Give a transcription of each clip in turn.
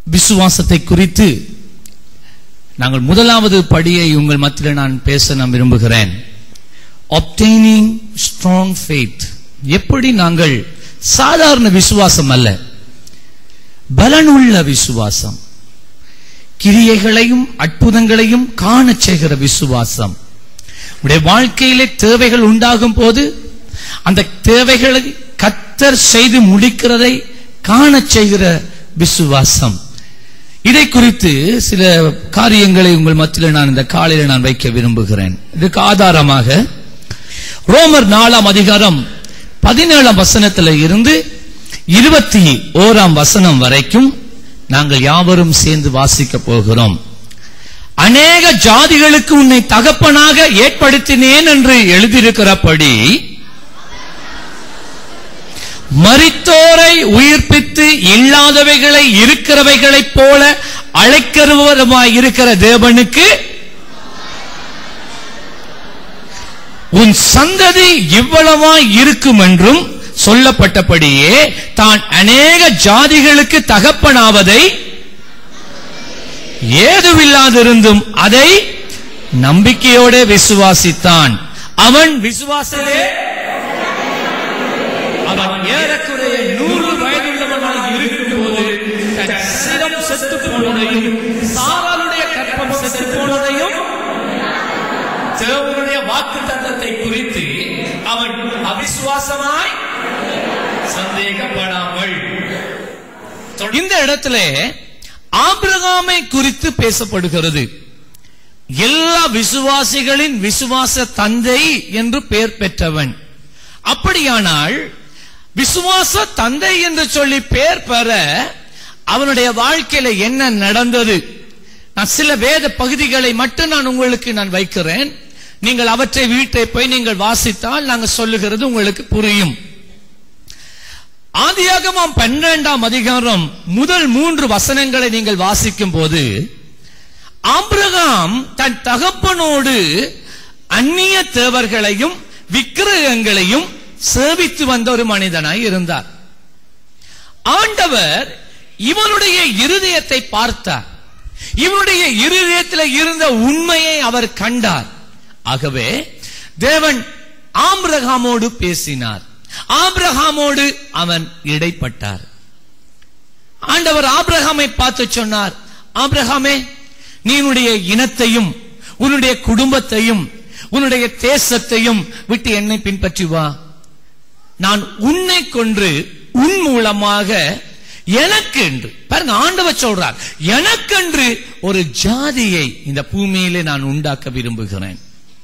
விசுவாசத்தை குறித்து நாங்கள் முதலாவது படியை உங்கள் மத்தியில் நான் பேச நான் விரும்புகிறேன் obtaining strong faith எப்படி நாங்கள் சாதாரண விசுவாசம் அல்ல பலனுள்ள விசுவாசம் கிரியைகளையும் அற்புதங்களையும் காணச் செய்கிற விசுவாசம் உடைய வாழ்க்கையிலே தேவைகள் உண்டாகும் போது அந்த தேவைகளை கத்தர் செய்து முடிக்கிறதை காணச் செய்கிற விசுவாசம் இதை குறித்து சில காரியங்களை உங்கள் மத்தியில் நான் இந்த காலையில் நான் வைக்க விரும்புகிறேன் இதுக்கு ஆதாரமாக ரோமர் நாலாம் அதிகாரம் பதினேழாம் வசனத்தில் இருந்து இருபத்தி ஓராம் வசனம் வரைக்கும் நாங்கள் யாவரும் சேர்ந்து வாசிக்க போகிறோம் அநேக ஜாதிகளுக்கு உன்னை தகப்பனாக ஏற்படுத்தினேன் என்று எழுதியிருக்கிறபடி மரித்தோரை உயிர்ப்பித்து இல்லாதவைகளை இருக்கிறவைகளைப் போல அழைக்கிறவருமாய் இருக்கிற தேவனுக்கு உன் சந்ததி இவ்வளவாய் இருக்கும் என்றும் சொல்லப்பட்டபடியே தான் அநேக ஜாதிகளுக்கு தகப்பனாவதை ஏதுவில்லாதிருந்தும் அதை நம்பிக்கையோட விசுவாசித்தான் அவன் விசுவாசலே அவன் ஏறக்குறைய நூறு வயதுள்ளவனாய் இருக்கும்போது தன் சிரம் செத்து போனதையும் சாராளுடைய கற்பம் செத்து போனதையும் தேவனுடைய வாக்கு தத்தத்தை குறித்து அவன் அவிசுவாசமாய் சந்தேகப்படாமல் இந்த இடத்துல ஆபிரகாமை குறித்து பேசப்படுகிறது எல்லா விசுவாசிகளின் விசுவாச தந்தை என்று பெயர் பெற்றவன் அப்படியானால் விசுவாச தந்தை என்று சொல்லி பெயர் பெற அவனுடைய வாழ்க்கையில என்ன நடந்தது நான் சில வேத பகுதிகளை மட்டும் நான் உங்களுக்கு நான் வைக்கிறேன் நீங்கள் அவற்றை வீட்டை போய் நீங்கள் வாசித்தால் நாங்கள் சொல்லுகிறது உங்களுக்கு புரியும் ஆதியாகமம் பன்னிரெண்டாம் அதிகாரம் முதல் மூன்று வசனங்களை நீங்கள் வாசிக்கும் போது ஆபிரகாம் தன் தகப்பனோடு அந்நிய தேவர்களையும் விக்கிரகங்களையும் சேவித்து வந்த ஒரு மனிதனாய் இருந்தார் ஆண்டவர் இவனுடைய இருதயத்தை பார்த்தார் இவனுடைய இருதயத்தில் இருந்த உண்மையை அவர் கண்டார் ஆகவே தேவன் ஆபிரகாமோடு பேசினார் ஆபிரகாமோடு அவன் இடைப்பட்டார் ஆண்டவர் ஆபிரகாமை பார்த்து சொன்னார் ஆபிரகாமே நீ உன்னுடைய இனத்தையும் உன்னுடைய குடும்பத்தையும் உன்னுடைய தேசத்தையும் விட்டு என்னை பின்பற்றி வா நான் உன்னை கொன்று உன் மூலமாக எனக்கு என்று பாருங்க ஆண்டவர் சொல்றார் எனக்கென்று ஒரு ஜாதியை இந்த பூமியிலே நான் உண்டாக்க விரும்புகிறேன்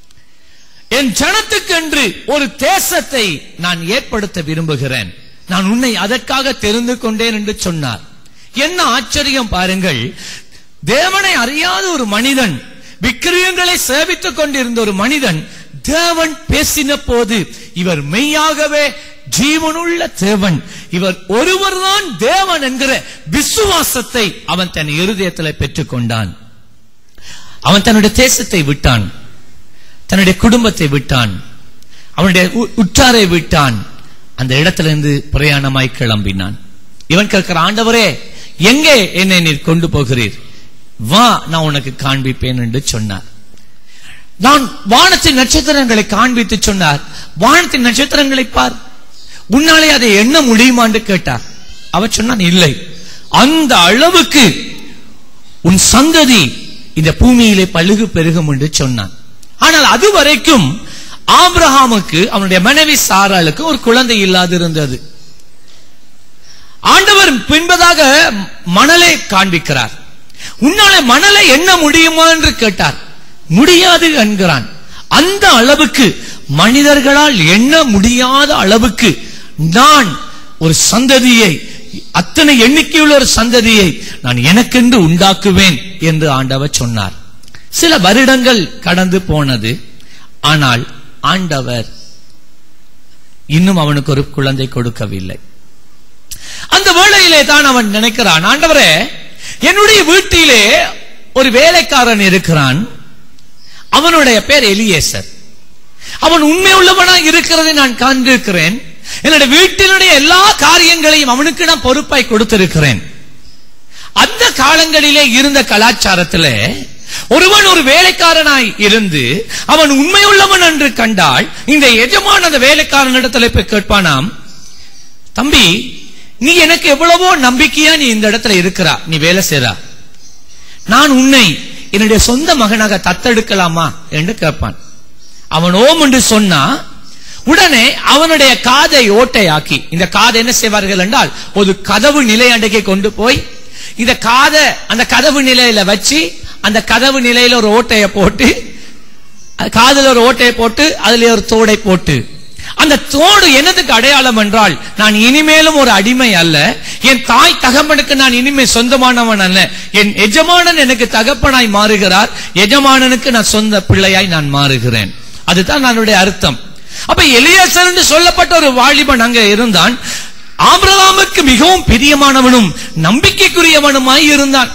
என் ஜனத்துக்கென்று ஒரு தேசத்தை நான் ஏற்படுத்த விரும்புகிறேன் நான் உன்னை அதற்காக தெரிந்து கொண்டேன் என்று சொன்னார் என்ன ஆச்சரியம் பாருங்கள் தேவனை அறியாத ஒரு மனிதன் விக்கிரகங்களை சேவித்துக் கொண்டிருந்த ஒரு மனிதன் தேவன் பேசின போது இவர் மெய்யாகவே ஜீவனுள்ள தேவன் இவர் ஒருவர்தான் தேவன் என்கிற விசுவாசத்தை அவன் தன் இருதயத்தில் பெற்றுக் கொண்டான் அவன் தன்னுடைய தேசத்தை விட்டான் தன்னுடைய குடும்பத்தை விட்டான் அவனுடைய உ- உற்றாரை விட்டான் அந்த இடத்திலிருந்து பிரயாணமாய் கிளம்பினான் இவன் கேட்கிற ஆண்டவரே எங்கே என்னை நீர் கொண்டு போகிறீர் வா நான் உனக்கு காண்பிப்பேன் என்று சொன்னார் நான் வானத்தின் நட்சத்திரங்களை காண்பித்து சொன்னார் வானத்தின் நட்சத்திரங்களை பார் உன்னாலே அதை எண்ண முடியுமா என்று கேட்டார் அவர் சொன்னான் இல்லை அந்த அளவுக்கு உன் சந்ததி இந்த பூமியிலே பழுகு பெருகும் என்று சொன்னான் ஆனால் அது வரைக்கும் ஆபிரகாமுக்கு அவனுடைய மனைவி சாராளுக்கு ஒரு குழந்தை இல்லாதிருந்தது ஆண்டவர் பின்பதாக மணலை காண்பிக்கிறார் உன்னாலே மணலை எண்ண முடியுமா என்று கேட்டார் முடியாது என்கிறான் அந்த அளவுக்கு மனிதர்களால் எண்ண முடியாத அளவுக்கு நான் ஒரு சந்ததியை அத்தனை எண்ணிக்கையுள்ள ஒரு சந்ததியை நான் எனக்கென்று உண்டாக்குவேன் என்று ஆண்டவர் சொன்னார் சில வருடங்கள் கடந்து போனது ஆனால் ஆண்டவர் இன்னும் அவனுக்கு ஒரு குழந்தை கொடுக்கவில்லை அந்த வேளையிலே தான் அவன் நினைக்கிறான் ஆண்டவரே என்னுடைய வீட்டிலே ஒரு வேலைக்காரன் இருக்கிறான் அவனுடைய பேர் எலியேசர் அவன் உண்மை உள்ளவனா இருக்கிறதை நான் காண்பிருக்கிறேன் என்னுடைய வீட்டினுடைய எல்லா காரியங்களையும் அவனுக்கு நான் பொறுப்பாய் கொடுத்திருக்கிறேன் அந்த காலங்களிலே இருந்த கலாச்சாரத்திலே ஒருவன் ஒரு வேலைக்காரனாய் இருந்து அவன் உண்மையுள்ளவன் என்று கண்டால் இந்த எஜமான் அந்த வேலைக்காரனிடத்துல போய் கேட்பானாம் தம்பி நீ எனக்கு எவ்வளவோ நம்பிக்கையா நீ இந்த இடத்துல இருக்கிறா நீ வேலை செய்றா நான் உன்னை என்னுடைய சொந்த மகனாக தத்தெடுக்கலாமா என்று கேட்பான் அவன் ஓம் என்று சொன்னா உடனே அவனுடைய காதை ஓட்டையாக்கி இந்த காதை என்ன செய்வார்கள் என்றால் ஒரு கதவு நிலை அண்டைக்கு கொண்டு போய் இந்த காதை அந்த கதவு நிலையில வச்சு அந்த கதவு நிலையில ஒரு ஓட்டையை போட்டு அது காதுல ஒரு ஓட்டையை போட்டு அதுல ஒரு தோடை போட்டு அந்த தோடு என்னதுக்கு அடையாளம் என்றால் நான் இனிமேலும் ஒரு அடிமை அல்ல என் தாய் தகப்பனுக்கு நான் இனிமே சொந்தமானவன் அல்ல என் எஜமானன் எனக்கு தகப்பனாய் மாறுகிறார் எஜமானனுக்கு நான் சொந்த பிள்ளையாய் நான் மாறுகிறேன் அதுதான் என்னுடைய அர்த்தம் அப்ப எலியாசர் என்று சொல்லப்பட்ட ஒரு வாலிபன் அங்க இருந்தான் ஆபிரகாமுக்கு மிகவும் பிரியமானவனும் நம்பிக்கைக்குரியவனுமாய் இருந்தான்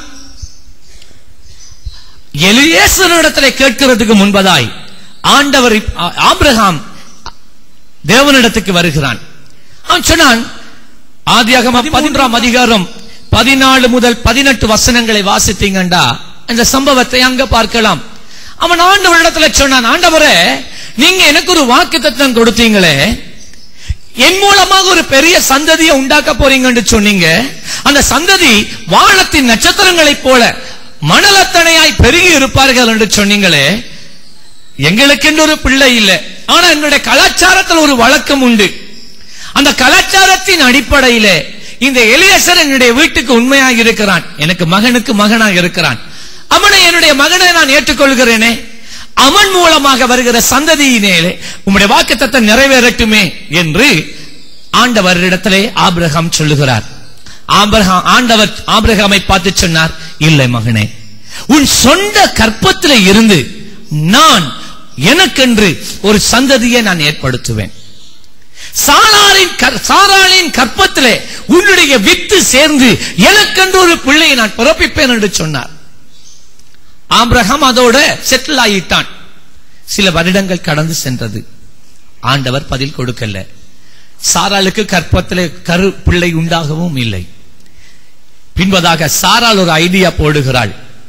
எலியேசனிடத்திலே கேட்கிறதுக்கு முன்பதாய் ஆண்டவர் ஆ- ஆபிரகாம் தேவனிடத்துக்கு வருகிறான் அவன் சொன்னான் ஆதியாகமம் பதினொன்றாம் அதிகாரம் பதினாலு முதல் பதினெட்டு வசனங்களை வாசித்தீங்கண்டா அந்த சம்பவத்தை அங்க பார்க்கலாம் அவன் ஆண்டவரிடத்துல சொன்னான் ஆண்டவரே நீங்க எனக்கு ஒரு வாக்கு தத்துவம் கொடுத்தீங்களே என் மூலமாக ஒரு பெரிய சந்ததியை உண்டாக்க போறீங்கன்னு சொன்னீங்க அந்த சந்ததி வானத்தின் நட்சத்திரங்களைப் போல மணலத்தனையாய் பெருகி இருப்பார்கள் என்று சொன்னீங்களே எங்களுக்கென்று ஒரு பிள்ளை இல்லை ஆனா என்னுடைய கலாச்சாரத்தில் ஒரு வழக்கம் உண்டு அந்த கலாச்சாரத்தின் அடிப்படையிலே இந்த எலியசர் என்னுடைய வீட்டுக்கு உண்மையாக இருக்கிறான் எனக்கு மகனுக்கு மகனாக இருக்கிறான் அவனை என்னுடைய மகனை நான் ஏற்றுக்கொள்கிறேனே அவன் மூலமாக வருகிற சந்ததியினேலே உம்முடைய வாக்குத்தத்தை நிறைவேறட்டுமே என்று ஆண்டவரிடத்திலே ஆபிரகாம் சொல்லுகிறார் ஆபிரகாம் ஆண்டவர் ஆபிரகாமை பார்த்து சொன்னார் இல்லை மகனே உன் சொந்த கற்பத்திலே இருந்து நான் எனக்கென்று ஒரு சந்ததியை நான் ஏற்படுத்துவேன் சாராளின் கற்- சாராளின் கற்பத்திலே உன்னுடைய வித்து சேர்ந்து எனக்கென்று ஒரு பிள்ளையை நான் பிறப்பிப்பேன் என்று சொன்னார் ஆபிரகாம் அதோட செட்டில் ஆயிட்டான் சில வருடங்கள் கடந்து சென்றது ஆண்டவர் பதில் கொடுக்கல சாராளுக்கு கற்பத்திலே கரு பிள்ளை உண்டாகவும் இல்லை பின்பதாக சாராள் ஒரு ஐடியா போடுகிறாள்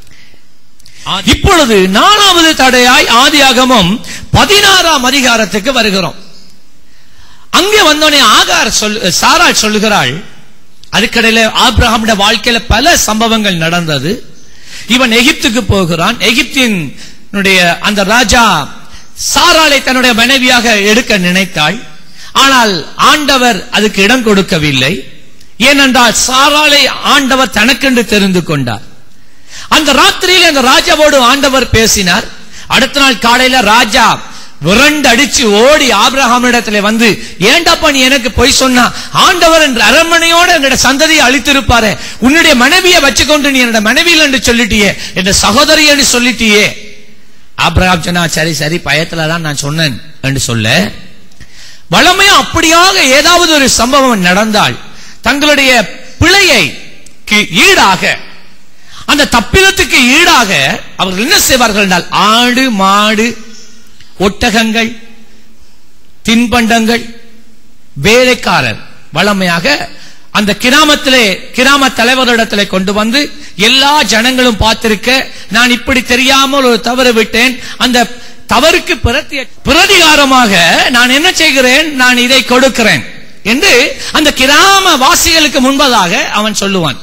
இப்பொழுது நாலாவது தடையாய் ஆதியாகமம் பதினாறாம் அதிகாரத்துக்கு வருகிறோம் அங்கே வந்தோடனே ஆகார் சொல் சாராள் சொல்லுகிறாள் அதுக்கடையில ஆபிரகாமுடைய வாழ்க்கையில பல சம்பவங்கள் நடந்தது இவன் எகிப்துக்கு போகிறான் எகிப்தின் அந்த ராஜா சாராளை தன்னுடைய மனைவியாக எடுக்க நினைத்தாள் ஆனால் ஆண்டவர் அதுக்கு இடம் கொடுக்கவில்லை ஏனென்றால் சாராளை ஆண்டவர் தனக்கென்று தெரிந்து கொண்டார் அந்த ராத்திரியில் அந்த ராஜாவோடு ஆண்டவர் பேசினார் அடுத்த நாள் காலையில ராஜா விரண்டு அடிச்சு ஓடி ஆபிரகாமிடத்துல வந்து ஏண்டாப்பா நீ எனக்கு பொய் சொன்னா ஆண்டவர் என்ற அரண்மனையோட என்னோட சந்ததியை அழித்திருப்பாரு உன்னுடைய மனைவியை வச்சுக்கொண்டு நீ என்னோட மனைவியில் என்று சொல்லிட்டியே என்ற சகோதரி என்று சொல்லிட்டியே ஆபிரகாம் சொன்னா சரி சரி பயத்துல தான் நான் சொன்னேன் என்று சொல்ல வளமையா அப்படியாக ஏதாவது ஒரு சம்பவம் நடந்தால் தங்களுடைய பிழையை ஈடாக அந்த தப்பிதத்துக்கு ஈடாக அவர்கள் என்ன செய்வார்கள் என்றால் ஆடு மாடு ஒட்டகங்கள் தின்பண்டங்கள் வேலைக்காரர் வளமையாக அந்த கிராமத்திலே கிராம தலைவரிடத்திலே கொண்டு வந்து எல்லா ஜனங்களும் பார்த்திருக்க நான் இப்படி தெரியாமல் ஒரு தவறு விட்டேன் அந்த தவறுக்கு பிரதி பிரதிகாரமாக நான் என்ன செய்கிறேன் நான் இதை கொடுக்கிறேன் என்று அந்த கிராம வாசிகளுக்கு முன்பதாக அவன் சொல்லுவான்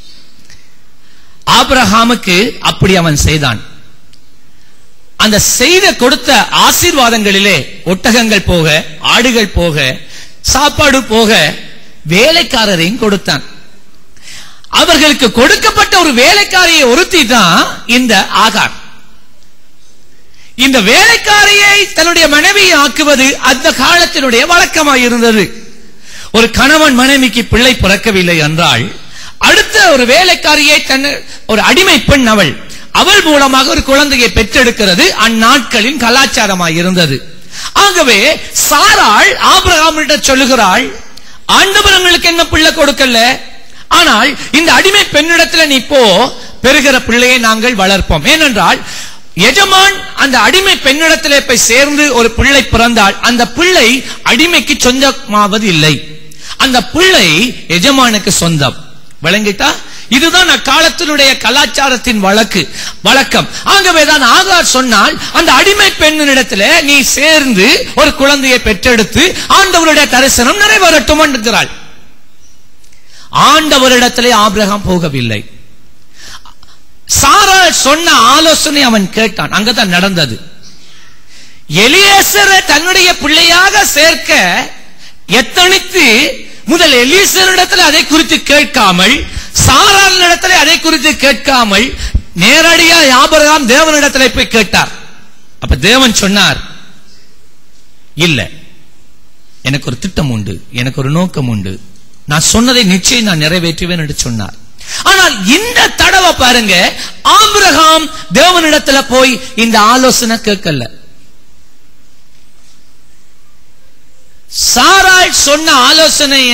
ஆபிரஹாமுக்கு அப்படி அவன் செய்தான் அந்த செய்த கொடுத்த ஆசீர்வாதங்களிலே ஒட்டகங்கள் போக ஆடுகள் போக சாப்பாடு போக வேலைக்காரரையும் கொடுத்தான் அவர்களுக்கு கொடுக்கப்பட்ட ஒரு வேலைக்காரியை ஒருத்தி தான் இந்த ஆகார் இந்த வேலைக்காரியை தன்னுடைய மனைவியை ஆக்குவது அந்த காலத்தினுடைய வழக்கமாக இருந்தது ஒரு கணவன் மனைவிக்கு பிள்ளை பிறக்கவில்லை என்றால் அடுத்த ஒரு வேலைக்காரியை தன் ஒரு அடிமை பெண் அவள் அவள் மூலமாக ஒரு குழந்தையை பெற்றெடுக்கிறது அந்நாட்களின் கலாச்சாரமாக இருந்தது ஆகவே சாராள் ஆபிரகாமிடம் சொல்லுகிறாள் ஆண்டவரங்களுக்கு என்ன பிள்ளை கொடுக்கல ஆனால் இந்த அடிமை பெண்ணிடத்துல நீ போ பெறுகிற பிள்ளையை நாங்கள் வளர்ப்போம் ஏனென்றால் எஜமான் அந்த அடிமை பெண்ணிடத்திலே போய் சேர்ந்து ஒரு பிள்ளை பிறந்தால் அந்த பிள்ளை அடிமைக்கு சொந்தமாவது இல்லை அந்த பிள்ளை எஜமானுக்கு சொந்தம் விளங்கிட்டா இதுதான் அக்காலத்தினுடைய கலாச்சாரத்தின் வழக்கு வழக்கம் ஆகவேதான் ஆகார் சொன்னால் அந்த அடிமை பெண்ணிடத்துல நீ சேர்ந்து ஒரு குழந்தையை பெற்றெடுத்து ஆண்டவருடைய தரிசனம் நிறைவேறட்டும் என்கிறாள் ஆண்டவரிடத்திலே ஆபிரகாம் போகவில்லை சாராள் சொன்ன ஆலோசனை அவன் கேட்டான் அங்கதான் நடந்தது எலியேசரை தன்னுடைய பிள்ளையாக சேர்க்க எத்தனித்து முதல் எலியேசரிடத்தில் அதை குறித்து கேட்காமல் சாராள் இடத்துல அதை குறித்து கேட்காமல் நேரடியா ஆபிரகாம் தேவனிடத்துல போய் கேட்டார் அப்ப தேவன் சொன்னார் இல்ல எனக்கு ஒரு திட்டம் உண்டு எனக்கு ஒரு நோக்கம் உண்டு நான் சொன்னதை நிச்சயம் நான் நிறைவேற்றுவேன் என்று சொன்னார் ஆனால் இந்த தடவை பாருங்க ஆபிரகாம் தேவனிடத்துல போய் இந்த ஆலோசனை கேட்கல சாராள் சொன்ன ஆலோசனைய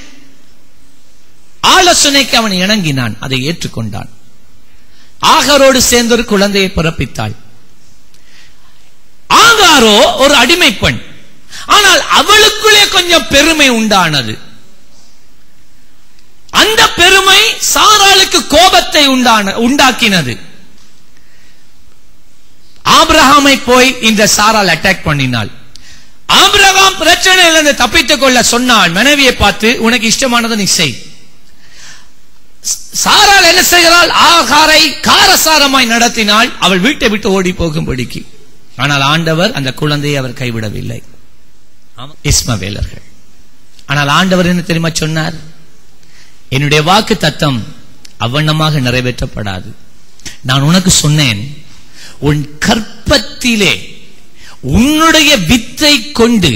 ஆலோசனைக்கு அவன் இணங்கினான் அதை ஏற்றுக்கொண்டான் ஆகாரோடு சேர்ந்து ஒரு குழந்தையை பிறப்பித்தாள் ஆகாரோ ஒரு அடிமை பெண் ஆனால் அவளுக்குள்ளே கொஞ்சம் பெருமை உண்டானது அந்த பெருமை சாராளுக்கு கோபத்தை உண்டான உண்டாக்கினது ஆபிரகாமை போய் இந்த சாரால் அட்டாக் பண்ணினாள் ஆபிரகாம் பிரச்சனையிலிருந்து தப்பித்துக் கொள்ள சொன்னாள் மனைவியை பார்த்து உனக்கு இஷ்டமானதை நீ செய் சாரால் என்ன செய்கிறாள் ஆகாரை காரசாரமாய் நடத்தினாள் அவள் வீட்டை விட்டு ஓடி போகும்படிக்கு ஆனால் ஆண்டவர் அந்த குழந்தையை அவர் கைவிடவில்லை இஸ்மவேலர்கள் ஆனால் ஆண்டவர் என்ன தெரியுமா சொன்னார் என்னுடைய வாக்கு தத்தம் அவ்வண்ணமாக நிறைவேற்றப்படாது நான் உனக்கு சொன்னேன் உன் கற்பத்திலே உன்னுடைய வித்தை கொண்டு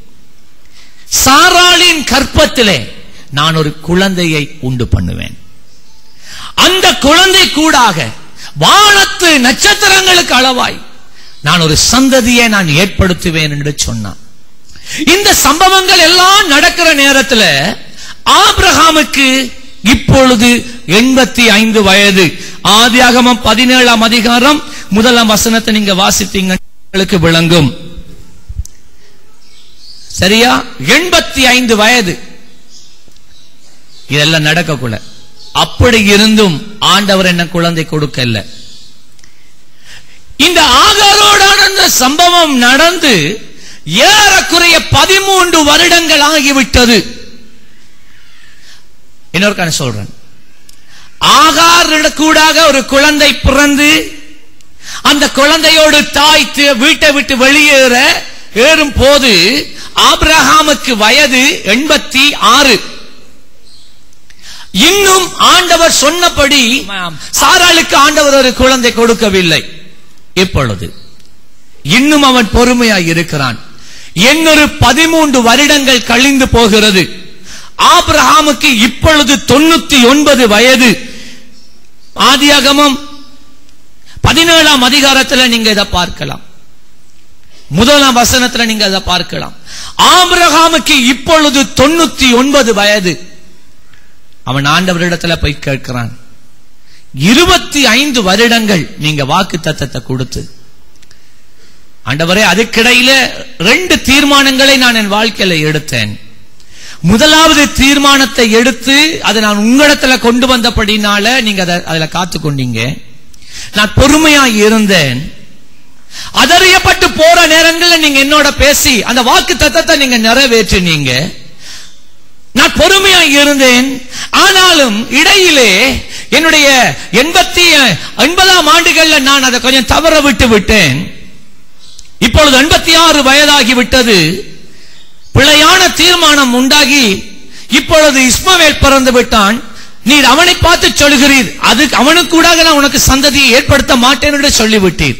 சாராளின் கற்பத்திலே நான் ஒரு குழந்தையை உண்டு பண்ணுவேன் அந்த குழந்தை கூடாக வானத்து நட்சத்திரங்களுக்கு அளவாய் நான் ஒரு சந்ததியை நான் ஏற்படுத்துவேன் என்று சொன்னான் இந்த சம்பவங்கள் எல்லாம் நடக்கிற நேரத்தில் ஆபிரகாமுக்கு இப்பொழுது எண்பத்தி ஐந்து வயது ஆதியாகமம் பதினேழாம் அதிகாரம் முதலாம் வசனத்தை நீங்க வாசித்தீங்களுக்கு விளங்கும் சரியா எண்பத்தி ஐந்து வயது இதெல்லாம் நடக்கக்குள்ள அப்படி இருந்தும் ஆண்டவர் என்ன குழந்தை கொடுக்கல இந்த ஆகாரோடான அந்த சம்பவம் நடந்து ஏறக்குறைய பதிமூன்று வருடங்கள் ஆகிவிட்டது இன்னொரு கணக்கு சொல்றேன் ஆகார் கூடாக ஒரு குழந்தை பிறந்து அந்த குழந்தையோடு தாய் தி- வீட்டை விட்டு வெளியேற ஏறும் போது ஆபிரகாமுக்கு வயது எண்பத்தி ஆறு இன்னும் ஆண்டவர் சொன்னபடி சாராளுக்கு ஆண்டவர் ஒரு குழந்தை கொடுக்கவில்லை இப்பொழுது இன்னும் அவன் பொறுமையாய் இருக்கிறான் இன்னொரு பதிமூன்று வருடங்கள் கழிந்து போகிறது ஆபிரகாமுக்கு இப்பொழுது தொண்ணூத்தி ஒன்பது வயது ஆதியாகமம் பதினேழாம் அதிகாரத்துல நீங்க இதை பார்க்கலாம் முதலாம் வசனத்துல நீங்க அதை பார்க்கலாம் ஆபிரகாமுக்கு இப்பொழுது தொண்ணூத்தி ஒன்பது வயது அவன் ஆண்டவரிடத்துல போய் கேட்கிறான் இருபத்தி ஐந்து வருடங்கள் நீங்க வாக்கு தத்தத்தை கொடுத்து ஆண்டவரே அதுக்கிடையில ரெண்டு தீர்மானங்களை நான் என் வாழ்க்கையில எடுத்தேன் முதலாவது தீர்மானத்தை எடுத்து அதை நான் உங்களிடத்துல கொண்டு வந்தபடினால நீங்க அதை அதுல காத்து கொண்டீங்க நான் பொறுமையா இருந்தேன் அதறியப்பட்டு போற நேரங்கள்ல நீங்க என்னோட பேசி அந்த வாக்கு தத்தத்தை நீங்க நிறைவேற்றினீங்க நான் பொறுமையா இருந்தேன் ஆனாலும் இடையிலே என்னுடைய எண்பத்தி எண்பதாம் ஆண்டுகள்ல நான் அதை கொஞ்சம் தவற விட்டு விட்டேன் இப்பொழுது எண்பத்தி ஆறு வயதாகி விட்டது பிழையான தீர்மானம் உண்டாகி இப்பொழுது இஸ்மவேல் பிறந்து விட்டான் நீர் அவனை பார்த்து சொல்கிறீர் அது அவனுக்கூடாக நான் உனக்கு சந்ததியை ஏற்படுத்த மாட்டேன் என்று சொல்லிவிட்டீர்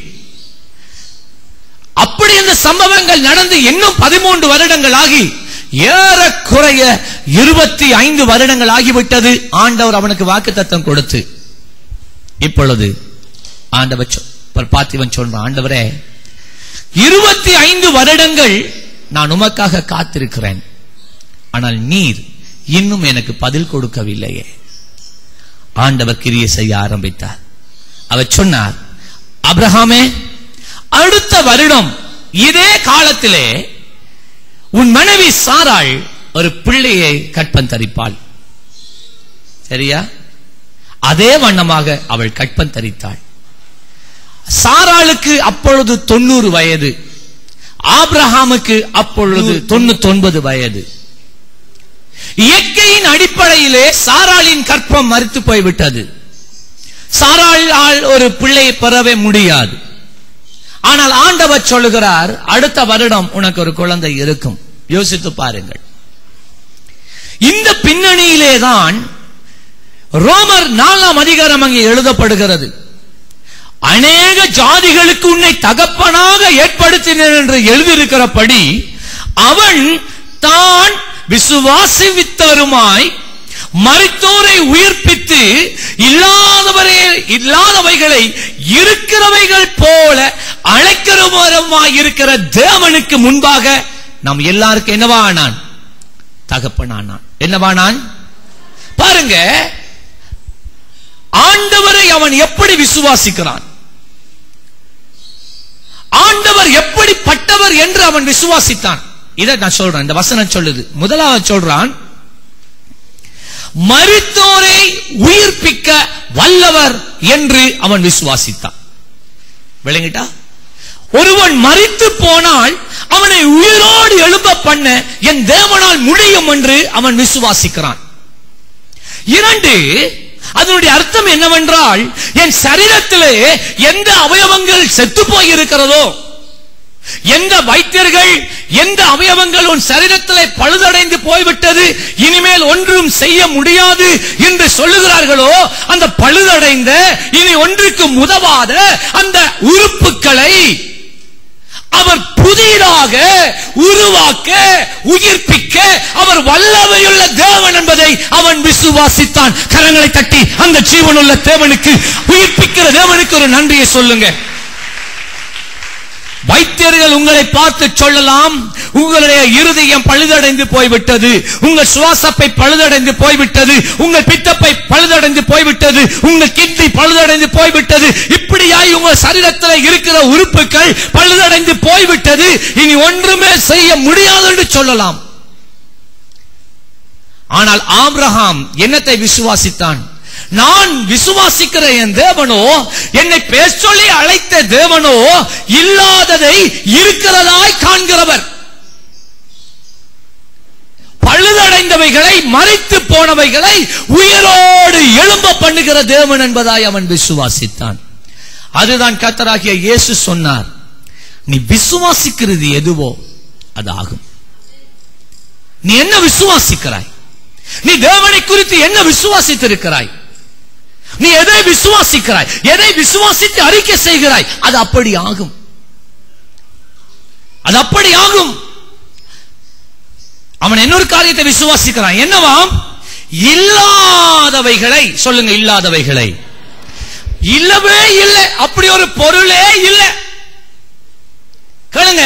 அப்படி இந்த சம்பவங்கள் நடந்து இன்னும் பதிமூன்று வருடங்கள் ஆகி ஏறக்குறைய இருபத்தி ஐந்து வருடங்கள் ஆகிவிட்டது ஆண்டவர் அவனுக்கு வாக்குத்தத்தம் கொடுத்து இப்பொழுது ஆண்டவர் சொ- பார்த்திபன் சொல்றான் ஆண்டவரே இருபத்தி ஐந்து வருடங்கள் நான் உமக்காக காத்திருக்கிறேன் ஆனால் நீர் இன்னும் எனக்கு பதில் கொடுக்கவில்லையே ஆண்டவர் கிரியை செய்ய ஆரம்பித்தார் அவர் சொன்னார் அப்ரஹாமே அடுத்த வருடம் இதே காலத்திலே உன் மனைவி சாராள் ஒரு பிள்ளையை கற்பந்தரிப்பாள் சரியா அதே வண்ணமாக அவள் கற்பம் தரித்தாள் சாராளுக்கு அப்பொழுது தொண்ணூறு வயது ஆபிரஹாமுக்கு அப்பொழுது தொண்ணூத்தி ஒன்பது வயது இயற்கையின் அடிப்படையிலே சாராளின் கற்பம் மறுத்து போய்விட்டது சாராளால் ஒரு பிள்ளையை பெறவே முடியாது ஆனால் ஆண்டவர் சொல்லுகிறார் அடுத்த வருடம் உனக்கு ஒரு குழந்தை இருக்கும் யோசித்து பாருங்கள் இந்த பின்னணியிலே தான் ரோமர் நாலாம் அதிகாரம் அங்கே எழுதப்படுகிறது அநேக ஜாதிகளுக்கு உன்னை தகப்பனாக ஏற்படுத்தினர் என்று எழுதியிருக்கிறபடி அவன் தான் விசுவாசித்தவருமாய் மரித்தோரை உயிர்ப்பித்து இல்லாதவரே இல்லாதவைகளை இருக்கிறவைகள் போல அழைக்கிறவருமாய் இருக்கிற தேவனுக்கு முன்பாக நாம் எல்லாருக்கும் என்னவானான் தகப்பனானான் என்னவானான் பாருங்க ஆண்டவரை அவன் எப்படி விசுவாசிக்கிறான் ஆண்டவர் எப்படிப்பட்டவர் என்று அவன் விசுவாசித்தான் இதை நான் சொல்றேன் இந்த வசனம் சொல்லுது முதலாவது சொல்றான் மரித்தோரை உயிர்ப்பிக்க வல்லவர் என்று அவன் விசுவாசித்தான் விளங்கிட்டா ஒருவன் மரித்து போனால் அவனை உயிரோடு எழுப்ப பண்ண என் தேவனால் முடியும் என்று அவன் விசுவாசிக்கிறான் இரண்டு அதனுடைய அர்த்தம் என்னவென்றால் என் சரீரத்திலே எந்த அவயவங்கள் செத்து போயிருக்கிறதோ எந்த வைத்தியர்கள் எந்த அவயவங்கள் உன் சரீரத்திலே பழுதடைந்து போய்விட்டது இனிமேல் ஒன்றும் செய்ய முடியாது என்று சொல்லுகிறார்களோ அந்த பழுதடைந்த இனி ஒன்றுக்கு உதவாத அந்த உறுப்புகளை அவர் புதிதாக உருவாக்க உயிர்ப்பிக்க அவர் வல்லமையுள்ள தேவன் என்பதை அவன் விசுவாசித்தான் கரங்களை தட்டி அந்த ஜீவனுள்ள தேவனுக்கு உயிர்ப்பிக்கிற தேவனுக்கு ஒரு நன்றியை சொல்லுங்க வைத்தியர்கள் உங்களை பார்த்து சொல்லலாம் உங்களுடைய இருதயம் பழுதடைந்து போய்விட்டது உங்கள் சுவாசப்பை பழுதடைந்து போய்விட்டது உங்கள் பித்தப்பை பழுதடைந்து போய்விட்டது உங்கள் கிட்னி பழுதடைந்து போய்விட்டது இப்படியாய் உங்கள் சரீரத்தில் இருக்கிற உறுப்புகள் பழுதடைந்து போய்விட்டது இனி ஒன்றுமே செய்ய முடியாது என்று சொல்லலாம் ஆனால் ஆபிரகாம் என்னத்தை விசுவாசித்தான் நான் விசுவாசிக்கிற என் தேவனோ என்னை பேர் சொல்லி அழைத்த தேவனோ இல்லாததை இருக்கிறதாய் காண்கிறவர் பழுதடைந்தவைகளை மறைத்து போனவைகளை உயிரோடு எழும்ப பண்ணுகிற தேவன் என்பதாய் அவன் விசுவாசித்தான் அதுதான் கத்தராகிய இயேசு சொன்னார் நீ விசுவாசிக்கிறது எதுவோ அது ஆகும் நீ என்ன விசுவாசிக்கிறாய் நீ தேவனை குறித்து என்ன விசுவாசித்திருக்கிறாய் நீ எதை விசுவாசிக்கிறாய் எதை விசுவாசித்து அறிக்கை செய்கிறாய் அது அப்படி ஆகும் அது அப்படி ஆகும் அவன் இன்னொரு காரியத்தை விசுவாசிக்கிறான் என்னவாம் இல்லாதவைகளை சொல்லுங்க இல்லாதவைகளை இல்லவே இல்லை அப்படி ஒரு பொருளே இல்லை கேளுங்க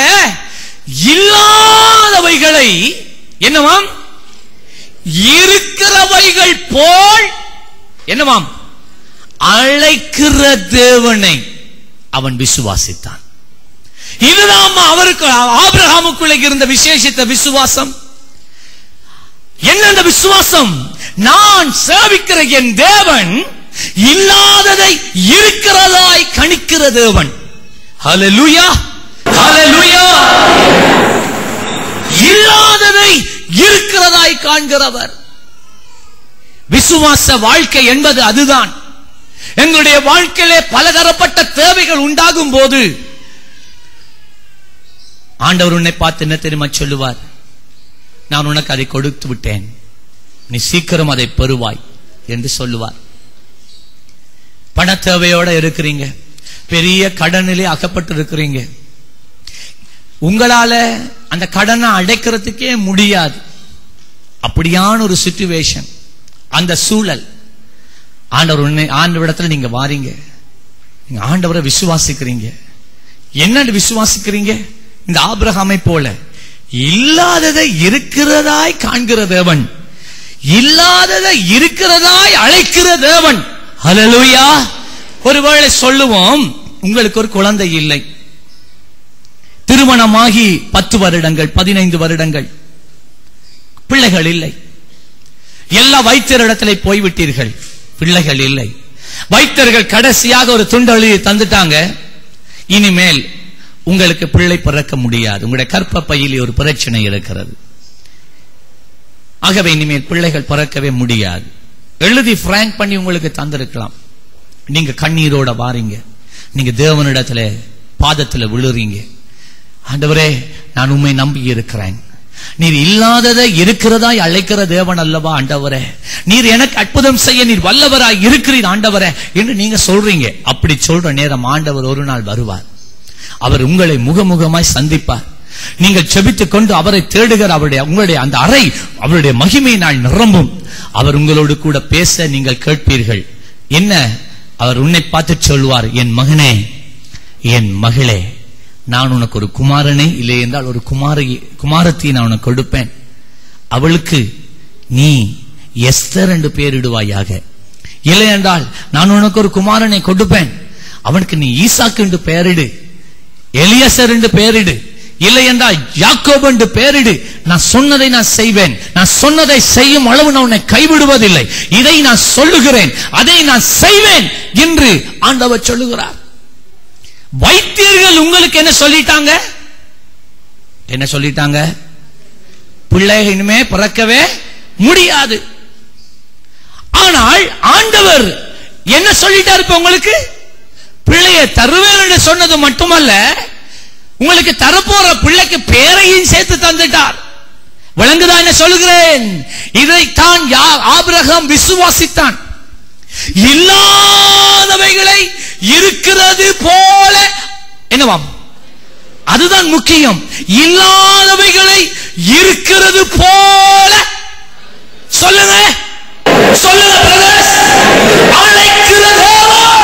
இல்லாதவைகளை என்னவாம் இருக்கிறவைகள் போல் என்னவாம் அழைக்கிற தேவனை அவன் விசுவாசித்தான் இதுதான் அவருக்கு ஆபிரகாமுக்குள்ள இருந்த விசேஷித்த விசுவாசம் என்ன அந்த விசுவாசம் நான் சேவிக்கிற என் தேவன் இல்லாததை இருக்கிறதாய் கணிக்கிற தேவன் ஹalleluya ஹalleluya இல்லாததை இருக்கிறதாய் காண்கிறவர் விசுவாச வாழ்க்கை என்பது அதுதான் எங்களுடைய வாழ்க்கையிலே பலதரப்பட்ட தேவைகள் உண்டாகும் போது ஆண்டவர் உன்னை பார்த்து என்ன தெரியுமா சொல்லுவார் நான் உனக்கு அதை கொடுத்து விட்டேன் நீ சீக்கிரம் அதை பெறுவாய் என்று சொல்லுவார் பண தேவையோட இருக்கிறீங்க பெரிய கடனிலே அகப்பட்டு இருக்கிறீங்க உங்களால அந்த கடனை அடைக்கிறதுக்கே முடியாது அப்படியான ஒரு சுச்சுவேஷன் அந்த சூழல் ஆண்டவர் உன்னை ஆண்டவரிடத்துல நீங்க வாரீங்க நீங்க ஆண்டவரை விசுவாசிக்கிறீங்க என்ன விசுவாசிக்கிறீங்க இந்த ஆபிரகாமை போல இல்லாததை இருக்கிறதாய் காண்கிற தேவன் இல்லாததை இருக்கிறதாய் அழைக்கிற தேவன் ஹalleluya ஒருவேளை சொல்லுவோம் உங்களுக்கு ஒரு குழந்தை இல்லை திருமணமாகி பத்து வருடங்கள் பதினைந்து வருடங்கள் பிள்ளைகள் இல்லை எல்லா வைத்தியரிடத்திலே போய்விட்டீர்கள் பிள்ளைகள் இல்லை வைத்தர்கள் கடைசியாக ஒரு துண்டொழியை தந்துட்டாங்க இனிமேல் உங்களுக்கு பிள்ளை பிறக்க முடியாது உங்களுடைய கற்ப பையிலே ஒரு பிரச்சனை இருக்கிறது ஆகவே இனிமேல் பிள்ளைகள் பிறக்கவே முடியாது எழுதி பிராங்க் பண்ணி உங்களுக்கு தந்திருக்கலாம் நீங்க கண்ணீரோட வாரீங்க நீங்க தேவனிடத்துல பாதத்துல விழுறீங்க ஆண்டவரே நான் உண்மை நம்பி இருக்கிறேன் நீர் இல்லாததை இருக்கிறதாய் அழைக்கிற தேவன் அல்லவா ஆண்டவரே நீர் எனக்கு அற்புதம் செய்ய நீர் வல்லவராய் இருக்கிறீர் ஆண்டவரே என்று நீங்க சொல்றீங்க அப்படி சொல்ற நேரம் ஆண்டவர் ஒரு நாள் வருவார் அவர் உங்களை முகமுகமாய் சந்திப்பார் நீங்கள் செபித்துக் கொண்டு அவரை தேடுகிற அவருடைய உங்களுடைய அந்த அறை அவருடைய மகிமையினால் நிரம்பும் அவர் உங்களோடு கூட பேச நீங்கள் கேட்பீர்கள் என்ன அவர் உன்னை பார்த்து சொல்வார் என் மகனே என் மகளே நான் உனக்கு ஒரு குமாரனை இல்லை என்றால் ஒரு குமாரி குமாரத்தை நான் உனக்கு கொடுப்பேன் அவளுக்கு நீ எஸ்தர் என்று பெயரிடுவாயாக இல்லை என்றால் நான் உனக்கு ஒரு குமாரனை கொடுப்பேன் அவனுக்கு நீ ஈசாக்கு என்று பெயரிடு எலியசர் என்று பெயரிடு இல்லை என்றால் யாக்கோப் என்று பெயரிடு நான் சொன்னதை நான் செய்வேன் நான் சொன்னதை செய்யும் அளவு நான் உன்னை கைவிடுவதில்லை இதை நான் சொல்லுகிறேன் அதை நான் செய்வேன் என்று ஆண்டவர் சொல்லுகிறார் வைத்தியர்கள் உங்களுக்கு என்ன சொல்லிட்டாங்க என்ன சொல்லிட்டாங்க பிள்ளை இனிமே பிறக்கவே முடியாது ஆனால் ஆண்டவர் என்ன சொல்லிட்டாரு இப்ப உங்களுக்கு பிள்ளையை தருவேன் என்று சொன்னது மட்டுமல்ல உங்களுக்கு தரப்போற பிள்ளைக்கு பேரையும் சேர்த்து தந்துட்டார் விளங்குதா என்ன சொல்லுகிறேன் இதைத்தான் யா- ஆபிரகாம் விசுவாசித்தான் இல்லாதவைகளை இருக்கிறது போல என்னவாம் அதுதான் முக்கியம் இல்லாதவைகளை இருக்கிறது போல சொல்லுங்க சொல்லுங்க brothers. அழைக்கிற தேவன்.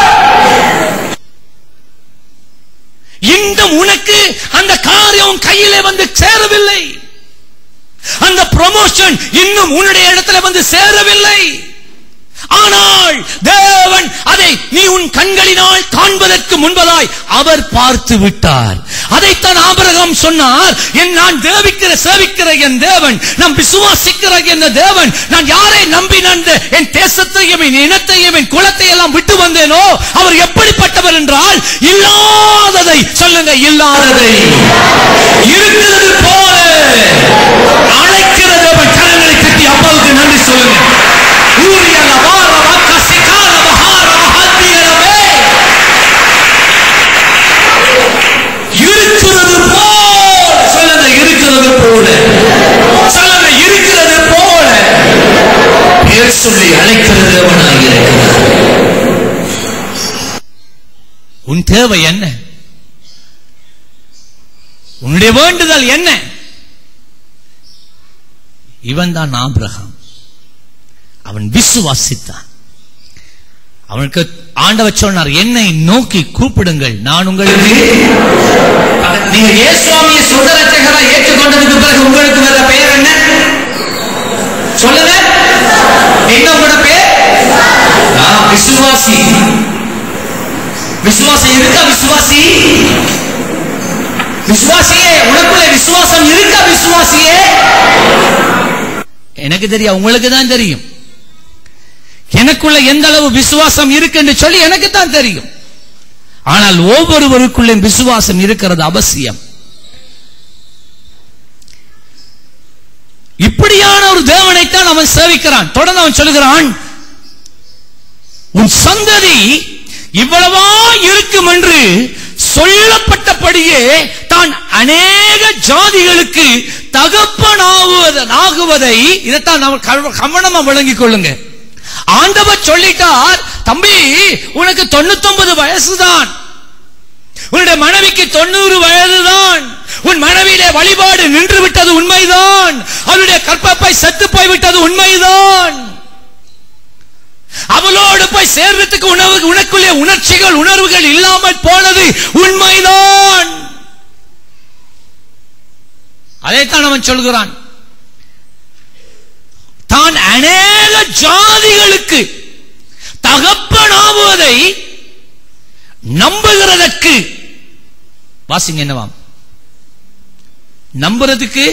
இன்னும் உனக்கு அந்த காரியம் கையிலே வந்து சேரவில்லை அந்த ப்ரமோஷன் இன்னும் உன்னுடைய இடத்துல வந்து சேரவில்லை ஆனால் தேவன் அதை நீ உன் கண்களினால் காண்பதற்கு முன்பதாய் அவர் பார்த்து விட்டார் அதைத்தான் ஆபிரகாம் சொன்னார் என் நான் தேவிக்கிற சேவிக்கிற என் தேவன் நான் விசுவாசிக்கிற என் தேவன் நான் யாரை நம்பி நான் இந்த என் தேசத்தையும் என் இனத்தையும் என் குலத்தை எல்லாம் விட்டு வந்தேனோ அவர் எப்படிப்பட்டவர் என்றால் இல்லாததை சொல்லுங்க இல்லாததை இருக்கிறது போல அழைக்கிற தேவன் கரங்களை தட்டி அப்பாவுக்கு நன்றி சொல்லுங்க ஊரியல வார வாக்க சிகார மகார மகாத்தியரவே இருக்கிறது போல சொல்லுங்க இருக்கிறது போல சொல்லுங்க இருக்கிறது போல பேர் சொல்லி அழைக்கிற தேவனாய் இருக்கிறார் உன் தேவை என்ன உன்னுடைய வேண்டுதல் என்ன இவன் தான் ஆபிரகாம் அவன் விசுவாசித்தான் அவனுக்கு ஆண்டவர் சொன்னார் என்னை நோக்கி கூப்பிடுங்கள் நான் உங்களுக்கு நீங்க இயேசுவாமியை சொந்த ரட்சகரா ஏற்றுக்கொண்டதுக்கு பிறகு உங்களுக்கு வேற பெயர் என்ன சொல்லுங்க என்ன உங்களோட பேர் ஆ, விசுவாசி விசுவாசம் இருக்கா விசுவாசி விசுவாசியே உனக்குள்ள விசுவாசம் இருக்கா விசுவாசியே எனக்கு தெரியும் உங்களுக்கு தான் தெரியும் எனக்குள்ள எந்த அளவு விசுவாசம் இருக்கு என்று சொல்லி எனக்கு தான் தெரியும் ஆனால் ஒவ்வொருவருக்குள்ளே விசுவாசம் இருக்கிறது அவசியம் இப்படியான ஒரு தேவனைத்தான் அவன் சேவிக்கிறான் தொடர்ந்து அவன் சொல்லுகிறான் உன் சந்ததி இவ்வளவா இருக்கும் என்று சொல்லப்பட்டபடியே தான் அநேக ஜாதிகளுக்கு தகப்பனாகுவத ஆகுவதை இதைத்தான் நம்ம கவ- கவனமா விளங்கிக் கொள்ளுங்க ஆண்டவர் சொல்லிட்டார் தம்பி உனக்கு தொண்ணூத்தொன்பது வயசுதான் உன்னுடைய மனைவிக்கு தொண்ணூறு வயதுதான் உன் மனைவியிலே வழிபாடு நின்று விட்டது உண்மைதான் அவளுடைய கற்பப்பை செத்து போய்விட்டது உண்மைதான் அவளோடு போய் சேர்றதுக்கு உணவு உனக்குள்ளே உணர்ச்சிகள் உணர்வுகள் இல்லாமல் போனது உண்மைதான் அதைத்தான் அவன் சொல்கிறான் தான் அநேக ஜாதிகளுக்கு தகப்பனாவதை நம்புகிறதற்கு வாசிங்க என்னவாம் நம்புறதுக்கு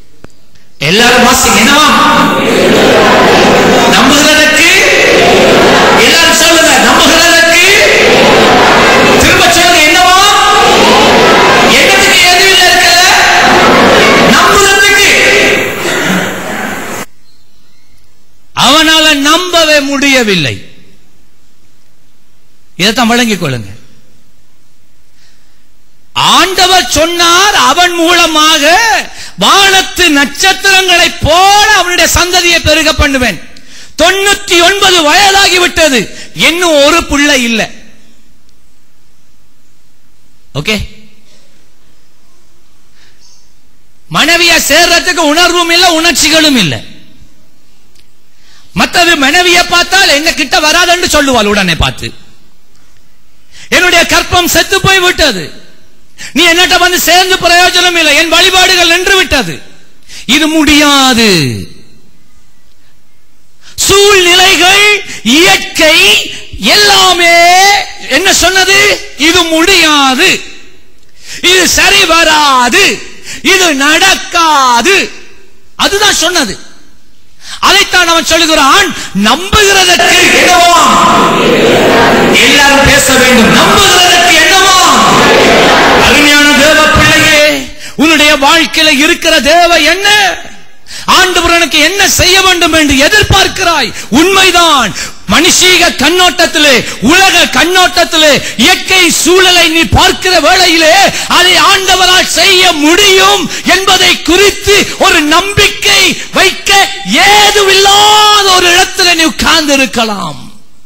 எல்லாரும் வாசிங்க என்னவாம் நம்புகிறதற்கு எல்லாரும் சொல்லுங்க நம்புகிறதற்கு திரும்ப சொல்லுங்க என்னவா என்னத்துக்கு எதுவும் இருக்கல நம்புறதுக்கு அவனால நம்பவே முடியவில்லை இதைத்தான் வழங்கிக் கொள்ளுங்க ஆண்டவர் சொன்னார் அவன் மூலமாக வானத்து நட்சத்திரங்களைப் போல அவனுடைய சந்ததியை பெருக பண்ணுவேன் தொண்ணூத்தி ஒன்பது வயதாகி விட்டது இன்னும் ஒரு பிள்ளை இல்லை ஓகே மனைவிய சேர்றதுக்கு உணர்வும் இல்லை உணர்ச்சிகளும் இல்லை மற்றது மனைவியை பார்த்தால் என்ன கிட்ட வராதுன்னு சொல்லுவாள் உடனே பார்த்து என்னுடைய கற்பம் செத்து போய் விட்டது நீ என்னட்ட வந்து சேர்ந்து பிரயோஜனம் இல்லை என் வழிபாடுகள் நின்று விட்டது இது முடியாது சூழ்நிலைகள் இயற்கை எல்லாமே என்ன சொன்னது இது முடியாது இது சரி வராது இது நடக்காது அதுதான் சொன்னது அதைத்தான் அவன் சொல்லுகிறான் நம்புகிறதற்கு என்னவா எல்லாரும் பேச வேண்டும் நம்புகிறதற்கு என்னவா அருமையான தேவ பிள்ளையே உன்னுடைய வாழ்க்கையில இருக்கிற தேவ என்ன ஆண்டவர் எனக்கு என்ன செய்ய வேண்டும் என்று எதிர்பார்க்கிறாய் உண்மைதான் மனுஷீக கண்ணோட்டத்திலே உலக கண்ணோட்டத்திலே இயற்கை சூழலை நீ பார்க்கிற வேளையிலே அதை ஆண்டவரால் செய்ய முடியும் என்பதை குறித்து ஒரு நம்பிக்கை வைக்க ஏதுவில்லாத ஒரு இடத்துல நீ உட்கார்ந்து இருக்கலாம்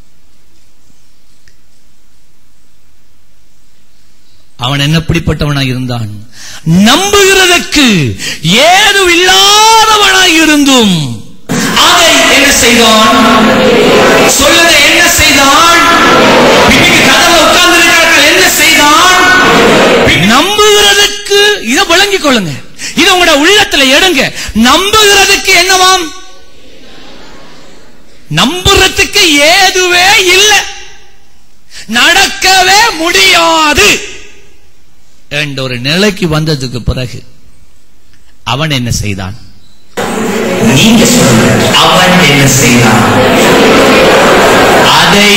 அவன் என்னப்படிப்பட்டவனாய் இருந்தான் நம்புகிறதற்கு ஏது இல்லாதவனாய் இருந்தும் அதை என்ன செய்தான் சொல்லுங்க என்ன செய்தான் இன்னைக்கு கதவை உட்கார்ந்து இருக்கிறார்கள் என்ன செய்தான் நம்புகிறதுக்கு இதை விளங்கிக் கொள்ளுங்க இது உங்களோட உள்ளத்துல எடுங்க நம்புகிறதுக்கு என்னவாம் நம்புறதுக்கு ஏதுவே இல்லை நடக்கவே முடியாது என்ற ஒரு நிலைக்கு வந்ததுக்கு பிறகு அவன் என்ன செய்தான் நீங்க சொல்லுங்க அவன் என்ன செய்தான் அதை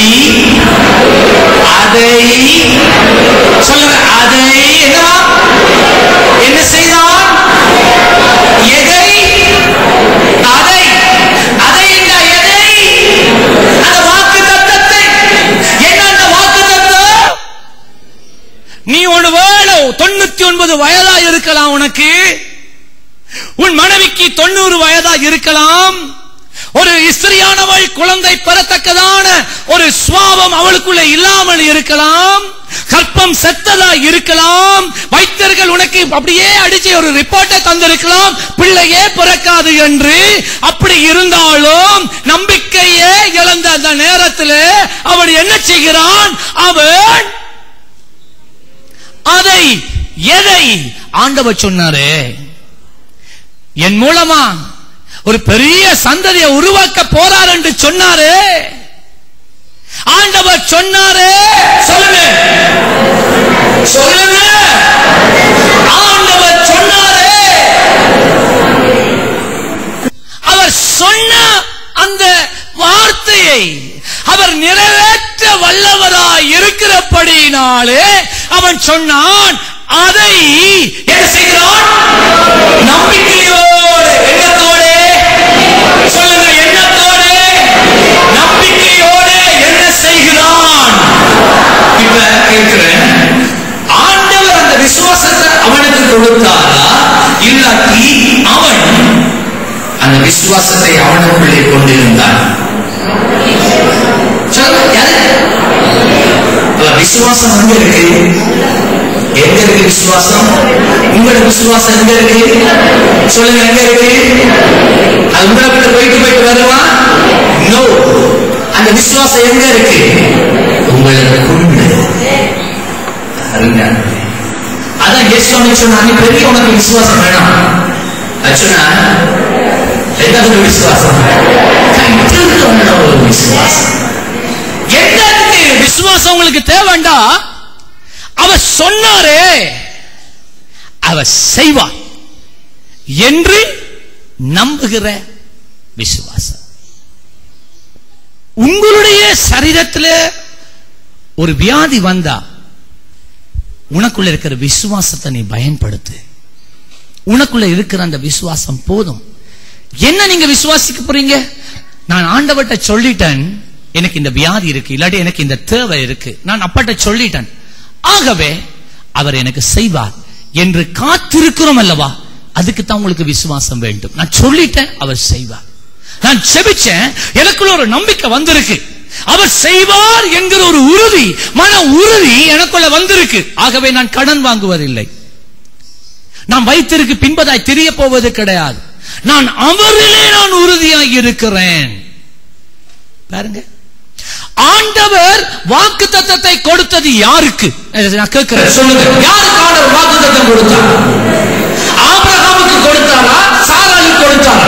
அதை சொல்லுங்க அதை என்னவா என்ன செய்தான் எதை அதை அதை என்ன எதை அந்த வாக்கு தத்தத்தை என்ன அந்த வாக்கு தத்தம் நீ ஒரு வேளை தொண்ணூத்தி ஒன்பது வயதா இருக்கலாம் உனக்கு உன் மனைவிக்கு தொண்ணூறு வயதா இருக்கலாம் ஒரு இஸ்திரியானவள் குழந்தை பெறத்தக்கதான ஒரு சுவாபம் அவளுக்குள்ள இல்லாமல் இருக்கலாம் கற்பம் செத்ததா இருக்கலாம் வைத்தியர்கள் உனக்கு அப்படியே அடிச்சு ஒரு ரிப்போர்ட்டை தந்திருக்கலாம் பிள்ளையே பிறக்காது என்று அப்படி இருந்தாலும் நம்பிக்கையே இழந்த அந்த நேரத்தில் அவன் என்ன செய்கிறான் அவன் அதை எதை ஆண்டவர் சொன்னாரே என் மூலமா ஒரு பெரிய சந்ததியை உருவாக்க போறார் என்று சொன்னாரு ஆண்டவர் சொன்னாரு சொல்லுங்க சொல்லுங்க ஆண்டவர் சொன்னாரு அவர் சொன்ன அந்த வார்த்தையை அவர் நிறைவேற்ற வல்லவராய் இருக்கிறபடியினாலே அவன் சொன்னான் அதை என்ன செய்கிறான் நம்பிக்கையோடு எண்ணத்தோடு சொல்லுங்க எண்ணத்தோடு நம்பிக்கையோடு என்ன செய்கிறான் இப்ப கேட்கிறேன் ஆண்டவர் அந்த விசுவாசத்தை அவனுக்கு கொடுத்தாரா இல்லாட்டி அவன் அந்த விசுவாசத்தை அவனுக்குள்ளே கொண்டிருந்தான் சொல்லுங்க யாரு? அப்ப விசுவாசம் எங்க இருக்கு எங்க இருக்கு விசுவாசம் உங்களோட விசுவாசம் எங்க இருக்கு சொல்லுங்க எங்க இருக்கு அது உங்களை விட்டு போயிட்டு போயிட்டு வருமா நோ அந்த விசுவாசம் எங்க இருக்கு உங்களுக்குள்ள அருமையானவரே. அதான் இயேசுவாமி சொன்னாங்க பெரிய உனக்கு விசுவாசம் வேணாம் அது சொன்னா என்னது விசுவாசம் கண்டிப்பான ஒரு விசுவாசம் என்னத்துக்கு விசுவாசம் உங்களுக்கு தேவைண்டா அவர் சொன்னாரே அவர் செய்வார் என்று நம்புகிற விசுவாசம் உங்களுடைய சரீரத்துல ஒரு வியாதி வந்தா உனக்குள்ள இருக்கிற விசுவாசத்தை நீ பயன்படுத்து உனக்குள்ள இருக்கிற அந்த விசுவாசம் போதும் என்ன நீங்க விசுவாசிக்க போறீங்க நான் ஆண்டவர்ட்ட சொல்லிட்டேன் எனக்கு இந்த வியாதி இருக்கு இல்லாட்டி எனக்கு இந்த தேவை இருக்கு நான் அப்பட்ட சொல்லிட்டேன் ஆகவே அவர் எனக்கு செய்வார் என்று காத்திருக்கிறோம் அல்லவா அதுக்கு தான் உங்களுக்கு விசுவாசம் வேண்டும் நான் சொல்லிட்டேன் அவர் செய்வார் நான் செபிச்சேன் எனக்குள்ள ஒரு நம்பிக்கை வந்திருக்கு அவர் செய்வார் என்கிற ஒரு உறுதி மன உறுதி எனக்குள்ள வந்திருக்கு ஆகவே நான் கடன் வாங்குவதில்லை நான் வைத்திருக்கு பின்பதாய் தெரிய போவது கிடையாது நான் அவரிலே நான் உறுதியாய் இருக்கிறேன் பாருங்க ஆண்டவர் வாக்கு தத்தத்தை கொடுத்தது யாருக்கு நான் கேட்கிறேன் சொல்லுங்க யாருக்கு ஆண்டவர் வாக்குத்தத்தம் கொடுத்தார் ஆபிரகாமுக்கு கொடுத்தாரா சாராளுக்கு கொடுத்தாரா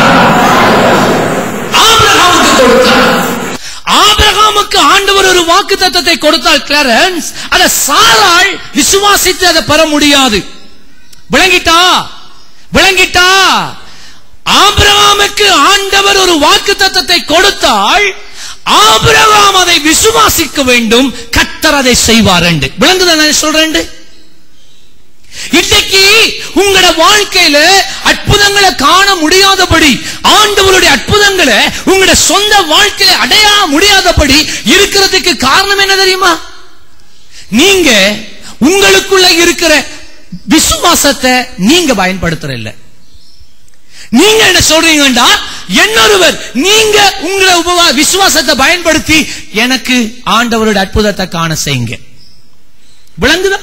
ஆபிரகாமுக்கு கொடுத்தார் ஆபிரகாமுக்கு ஆண்டவர் ஒரு வாக்கு தத்தத்தை கொடுத்தால் கிளாரன்ஸ் அதை சாராள் விசுவாசித்து அதை பெற முடியாது விளங்கிட்டா விளங்கிட்டா ஆபிரகாமுக்கு ஆண்டவர் ஒரு வாக்கு தத்தத்தை கொடுத்தால் ஆபிரகாம் அதை விசுவாசிக்க வேண்டும் கத்தர் அதை செய்வார் என்று விளங்குதா நான் சொல்றேன் இன்னைக்கு உங்களோட வாழ்க்கையில அற்புதங்களை காண முடியாதபடி ஆண்டவருடைய அற்புதங்களை உங்களோட சொந்த வாழ்க்கையில அடைய முடியாதபடி இருக்கிறதுக்கு காரணம் என்ன தெரியுமா நீங்க உங்களுக்குள்ள இருக்கிற விசுவாசத்தை நீங்க பயன்படுத்துற இல்ல நீங்க என்ன சொல்றீங்கடா என்னொருவர் நீங்க உங்களை உபவா விசுவாசத்தை பயன்படுத்தி எனக்கு ஆண்டவருடைய அற்புதத்தை காண செய்யுங்க விளங்குதா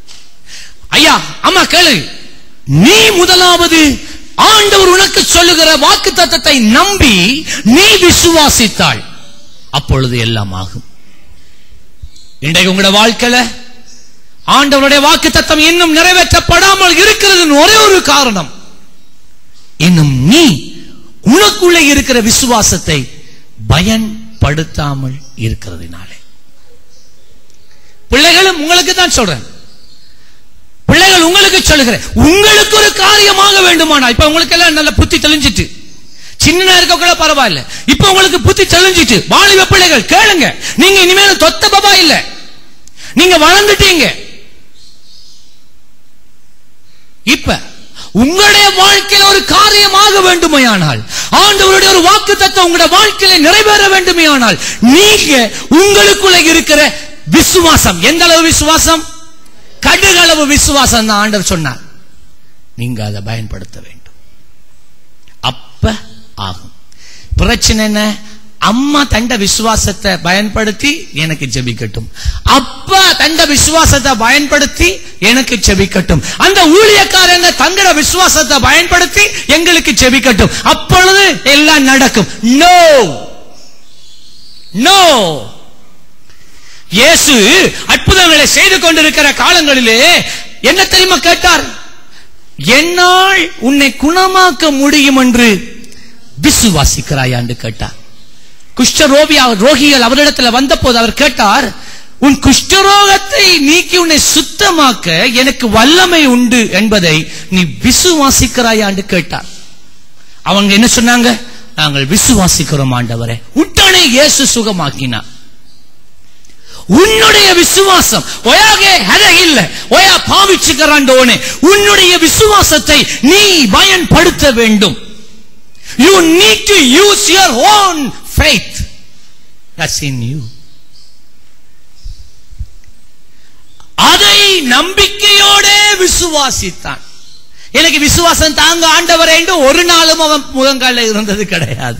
ஐயா அம்மா கேளு நீ முதலாவது ஆண்டவர் உனக்கு சொல்லுகிற வாக்கு தத்தத்தை நம்பி நீ விசுவாசித்தாள் அப்பொழுது எல்லாம் ஆகும் இன்றைக்கு உங்களோட வாழ்க்கையில ஆண்டவருடைய வாக்கு தத்தம் இன்னும் நிறைவேற்றப்படாமல் இருக்கிறது ஒரே ஒரு காரணம் இன்னும் நீ உனக்குள்ளே இருக்கிற விசுவாசத்தை பயன்படுத்தாமல் இருக்கிறதுனாலே பிள்ளைகளும் உங்களுக்கு தான் சொல்றேன் பிள்ளைகள் உங்களுக்கு சொல்லுகிறேன் உங்களுக்கு ஒரு காரியமாக வேண்டுமானா இப்ப உங்களுக்கு எல்லாம் நல்ல புத்தி தெளிஞ்சிட்டு சின்ன இருக்க கூட பரவாயில்ல இப்ப உங்களுக்கு புத்தி தெளிஞ்சிட்டு வாலிப பிள்ளைகள் கேளுங்க நீங்க இனிமேல் தொத்த பபா இல்ல நீங்க வளர்ந்துட்டீங்க இப்ப உங்களுடைய வாழ்க்கையில ஒரு காரியமாக வேண்டுமையானால் ஆண்டவருடைய ஒரு வாக்கு தத்துவம் உங்களுடைய வாழ்க்கையில நிறைவேற வேண்டுமையானால் நீங்க உங்களுக்குள்ள இருக்கிற விசுவாசம் எந்த அளவு விசுவாசம் கடுகளவு விசுவாசம் தான் ஆண்டவர் சொன்னார் நீங்க அதை பயன்படுத்த வேண்டும் அப்ப ஆகும் பிரச்சனை என்ன அம்மா தண்ட விசுவாசத்தை பயன்படுத்தி எனக்கு ஜெபிக்கட்டும் அப்பா தண்ட விசுவாசத்தை பயன்படுத்தி எனக்கு ஜெபிக்கட்டும் அந்த ஊழியக்காரங்க தங்கட விசுவாசத்தை பயன்படுத்தி எங்களுக்கு ஜெபிக்கட்டும் அப்பொழுது எல்லாம் நடக்கும் நோ நோ இயேசு அற்புதங்களை செய்து கொண்டிருக்கிற காலங்களிலே என்ன தெரியுமா கேட்டார் என்னால் உன்னை குணமாக்க முடியும் என்று விசுவாசிக்கிறாயா என்று கேட்டார் குஷ்டரோபி ரோகிகள் அவரிடத்தில் வந்தபோது அவர் கேட்டார் உன் குஷ்டரோகத்தை நீக்கி உன்னை சுத்தமாக்க எனக்கு வல்லமை உண்டு என்பதை நீ விசுவாசிக்கிறாயா என்று கேட்டார் அவங்க என்ன சொன்னாங்க நாங்கள் விசுவாசிக்கிறோம் ஆண்டவரே உடனே இயேசு சுகமாக்கினார் உன்னுடைய விசுவாசம் ஒயாகே ஹத இல்ல ஒயா பாவிச்சுக்கிறாண்டோனே உன்னுடைய விசுவாசத்தை நீ பயன்படுத்த வேண்டும் you need to use your own faith that's in you அதை நம்பிக்கையோட விசுவாசித்தான் எனக்கு விசுவாசம் தாங்க ஆண்டவர் என்று ஒரு நாளும் அவன் முகங்கால இருந்தது கிடையாது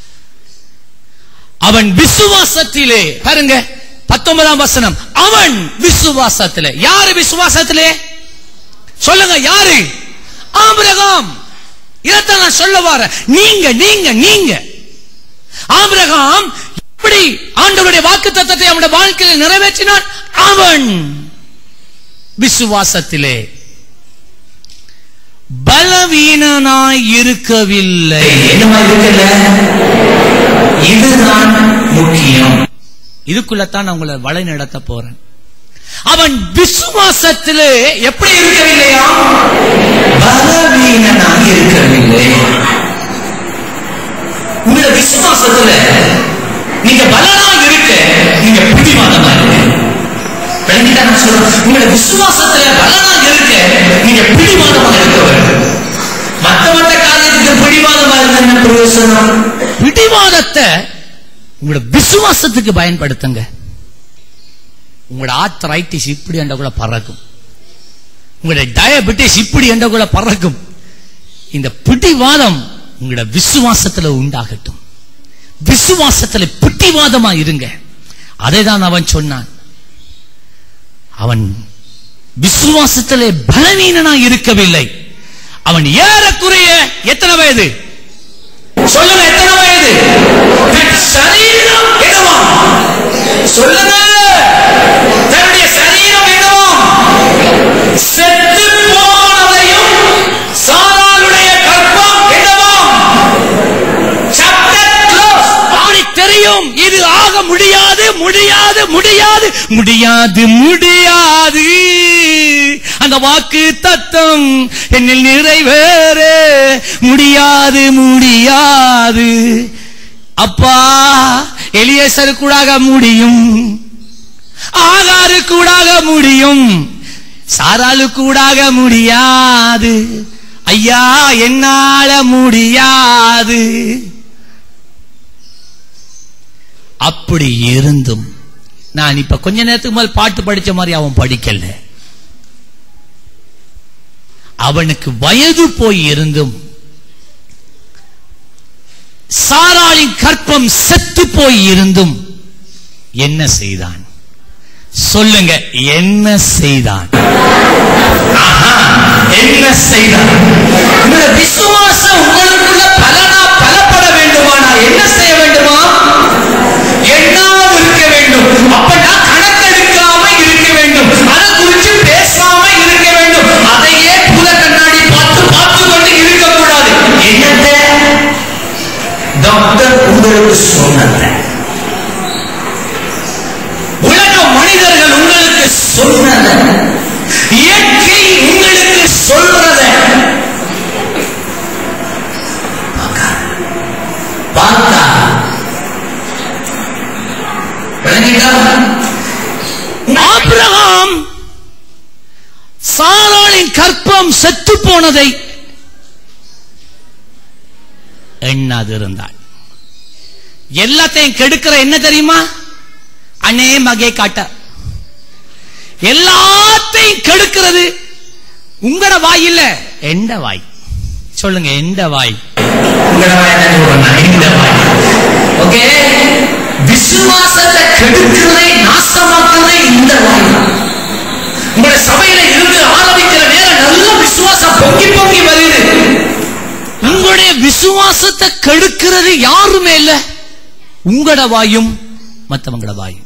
அவன் விசுவாசத்திலே பாருங்க பத்தொன்பதாம் வசனம் அவன் விசுவாசத்திலே யாரு விசுவாசத்திலே சொல்லுங்க யாரு ஆபிரகாம் இதைத்தான் நான் சொல்ல வர நீங்க நீங்க நீங்க ஆபிரகாம் எப்படி ஆண்டவருடைய வாக்கு தத்தத்தை அவனுடைய வாழ்க்கையில் நிறைவேற்றினான் அவன் விசுவாசத்திலே பலவீனனாய் இருக்கவில்லை என்னமா இருக்குல்ல இதுதான் முக்கியம் இதுக்குள்ளத்தான் நான் உங்களை வழி நடத்த போறேன் அவன் விசுவாசத்திலே எப்படி இருக்கவில்லையா பலவீனனாக இருக்கவில்லை உங்களோட விசுவாசத்துல நீங்க பலனா இருக்க நீங்க பிடிவாதமா இருக்க விளங்கிட்டா நான் சொல்றேன் உங்களோட விசுவாசத்துல பலனா இருக்க நீங்க பிடிவாதமா இருக்க வேண்டும் மத்த மத்த காரியத்துக்கு பிடிவாதமா இருந்தா என்ன பிரயோசனம் பிடிவாதத்தை உங்களோட விசுவாசத்துக்கு பயன்படுத்துங்க உங்களோட ஆர்த்தரைட்டிஸ் இப்படி என்ற கூட பறக்கும் உங்களோட டயபெட்டிஸ் இப்படி என்ற கூட பறக்கும் இந்த பிடிவாதம் உங்களோட விசுவாசத்துல உண்டாகட்டும் விசுவாசத்துல பிடிவாதமா இருங்க அதை தான் அவன் சொன்னான் அவன் விசுவாசத்திலே பலவீனனா இருக்கவில்லை அவன் ஏறக்குறைய எத்தனை வயது சொல்லுங்க எத்தனை வயது தன் சரீரம் என்னவா சொல்லுங்க தன்னுடைய சரீரம் என்னவா செத்து போனதையும் சாராளுடைய கற்பம் என்னவா chapter close அவனை தெரியும் இது ஆக முடியாது முடியாது முடியாது முடியாது முடியாது அந்த வாக்கு தத்தம் என்னில் நிறைவேற முடியாது முடியாது அப்பா எலியேசரு கூடாக முடியும் ஆகாரு கூடாக முடியும் சாராளு கூடாக முடியாது ஐயா என்னால முடியாது அப்படி இருந்தும் நான் இப்ப கொஞ்ச நேரத்துக்கு முதல் பாட்டு படிச்ச மாதிரி அவன் படிக்கல அவனுக்கு வயது போய் இருந்தும் சாராளின் கற்பம் செத்து போய் இருந்தும் என்ன செய்தான் சொல்லுங்க என்ன செய்தான் என்ன செய்தார் உங்களோட விசுவாசம் உங்களுக்குள்ள பலனா பலப்பட வேண்டுமானா என்ன செய்ய வேண்டுமா எண்ணாம இருக்க வேண்டும் அப்பனா கணக்கெடுக்காம இருக்க வேண்டும் அதை குறித்து பேசாம இருக்க வேண்டும் அதையே புல கண்ணாடி பார்த்து பார்த்து கொண்டு இருக்கக்கூடாது என்னத்த டாக்டர் உங்களுக்கு சொன்னத உலக மனிதர்கள் உங்களுக்கு சொன்னத இயற்கை உங்களுக்கு சொல்றத பார்த்தா விளங்கிட்டா ஆபிரகாம் சாராளின் கற்பம் செத்து போனதை எண்ணாதிருந்தாள் எல்லாத்தையும் கெடுக்கிற என்ன தெரியுமா அண்ணே மகே காட்ட எல்லாத்தையும் கெடுக்கிறது உங்களோட வாய் இல்ல எந்த வாய் சொல்லுங்க எந்த வாய் உங்களோட வாய் என்ன சொல்றேன்னா, இந்த வாய் ஓகே விசுவாசத்தை கெடுக்கிறதை நாசமாக்குறதை இந்த வாய் தான். உங்களோட சபையில இருந்து ஆரம்பிக்கிற நேரம் நல்ல விசுவாசம் பொங்கி பொங்கி வருது உங்களுடைய விசுவாசத்தை கெடுக்கிறது யாருமே இல்ல உங்களோட வாயும் மத்தவங்களோட வாயும்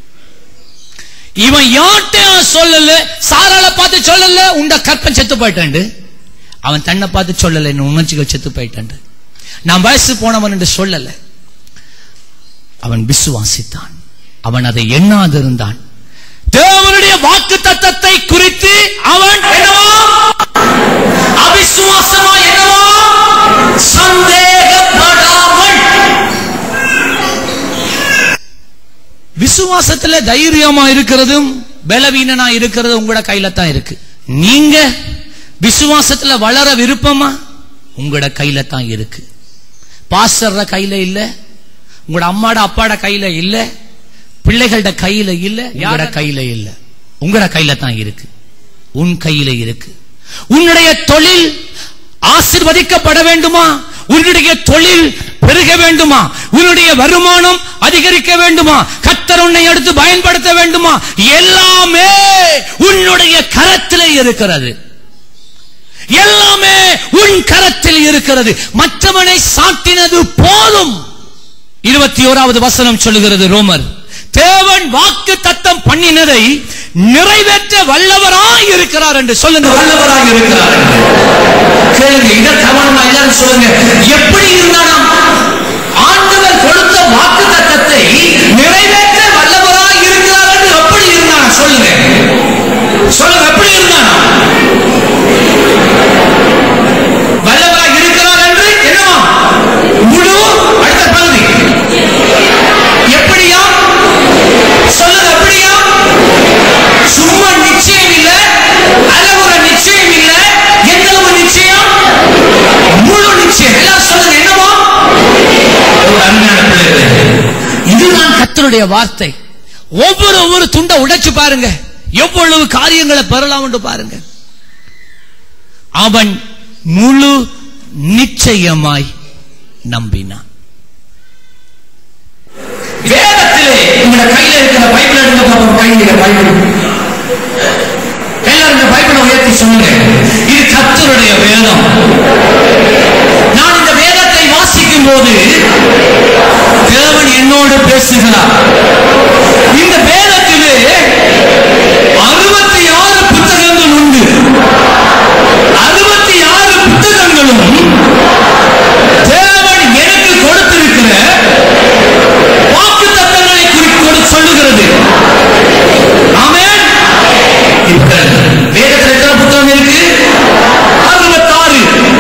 இவன் யார்கிட்டயும் சொல்லல சாராள பார்த்து சொல்லல உண்ட கற்பன் செத்து போயிட்டாண்டு அவன் தன்னை பார்த்து சொல்லல என்ன உணர்ச்சிகள் செத்து போயிட்டாண்டு நான் வயசு போனவன் என்று சொல்லல அவன் விசுவாசித்தான் அவன் அதை எண்ணாதிருந்தான் தேவனுடைய வாக்கு தத்தத்தை குறித்து அவன் என்னவா அவிசுவாசமா என்னவா சந்தேகப்படாமல் விசுவாசத்துல தைரியமா இருக்கிறதும் பலவீனனா இருக்கிறதும் உங்களோட கையில தான் இருக்கு நீங்க விசுவாசத்துல வளர விருப்பமா உங்களோட கையில தான் இருக்கு பாஸ்டர்ற கையில இல்ல உங்களோட அம்மாட அப்பாட கையில இல்ல பிள்ளைகளோட கையில இல்ல யாரோட கையில இல்ல உங்களோட கையில தான் இருக்கு உன் கையில இருக்கு உன்னுடைய தொழில் ஆசிர்வதிக்கப்பட வேண்டுமா உன்னுடைய தொழில் பெருக வேண்டுமா உன்னுடைய வருமானம் அதிகரிக்க வேண்டுமா கத்தர் உன்னை எடுத்து பயன்படுத்த வேண்டுமா எல்லாமே உன்னுடைய கரத்திலே இருக்கிறது எல்லாமே உன் கரத்தில் இருக்கிறது மற்றவனை சாட்டினது போதும் இருபத்தி ஓராவது வசனம் சொல்லுகிறது ரோமர் தேவன் வாக்கு தத்தம் பண்ணினதை நிறைவேற்ற வல்லவராய் இருக்கிறார் என்று சொல்லுங்க வல்லவராக இருக்கிறார் கேளுங்க இத கவனமா எல்லாரும் சொல்லுங்க எப்படி இருந்தாலும் ஆண்டவர் கொடுத்த வாக்கு தத்தத்தை நிறைவேற்ற வல்லவராக இருக்கிறார் என்று எப்படி இருந்தானா சொல்லுங்க சொல்லுங்க எப்படி இருந்தானா வல்லவராக இருக்கிறார் என்று என்னவா முழு அடுத்த பகுதி கர்த்தருடைய வார்த்தை ஒவ்வொரு ஒவ்வொரு துண்டை உடைச்சு பாருங்க எவ்வளவு காரியங்களை பெறலாம் என்று பாருங்க அவன் முழு நிச்சயமாய் நம்பினான் வேதத்திலே உங்களோட கையில இருக்கிற பைபிள் எடுங்க பாப்போம் கையில பைபிள் எல்லாரும் இந்த பைபிளை உயர்த்தி சொல்லுங்க இது கர்த்தருடைய வேதம் நான் இந்த வேதத்தை வாசிக்கும் போது தேவன் என்னோடு பேசுகிறார் இந்த வேதத்திலே அறுபத்தி ஆறு புத்தகங்கள் உண்டு அறுபத்தி ஆறு புத்தகங்களும் தேவன் எனக்கு கொடுத்திருக்கிற வாக்கு தத்தங்களை குறித்து சொல்லுகிறது ஆமென் இப்ப வேதத்துல எத்தனை புத்தகம் இருக்கு அறுபத்தாறு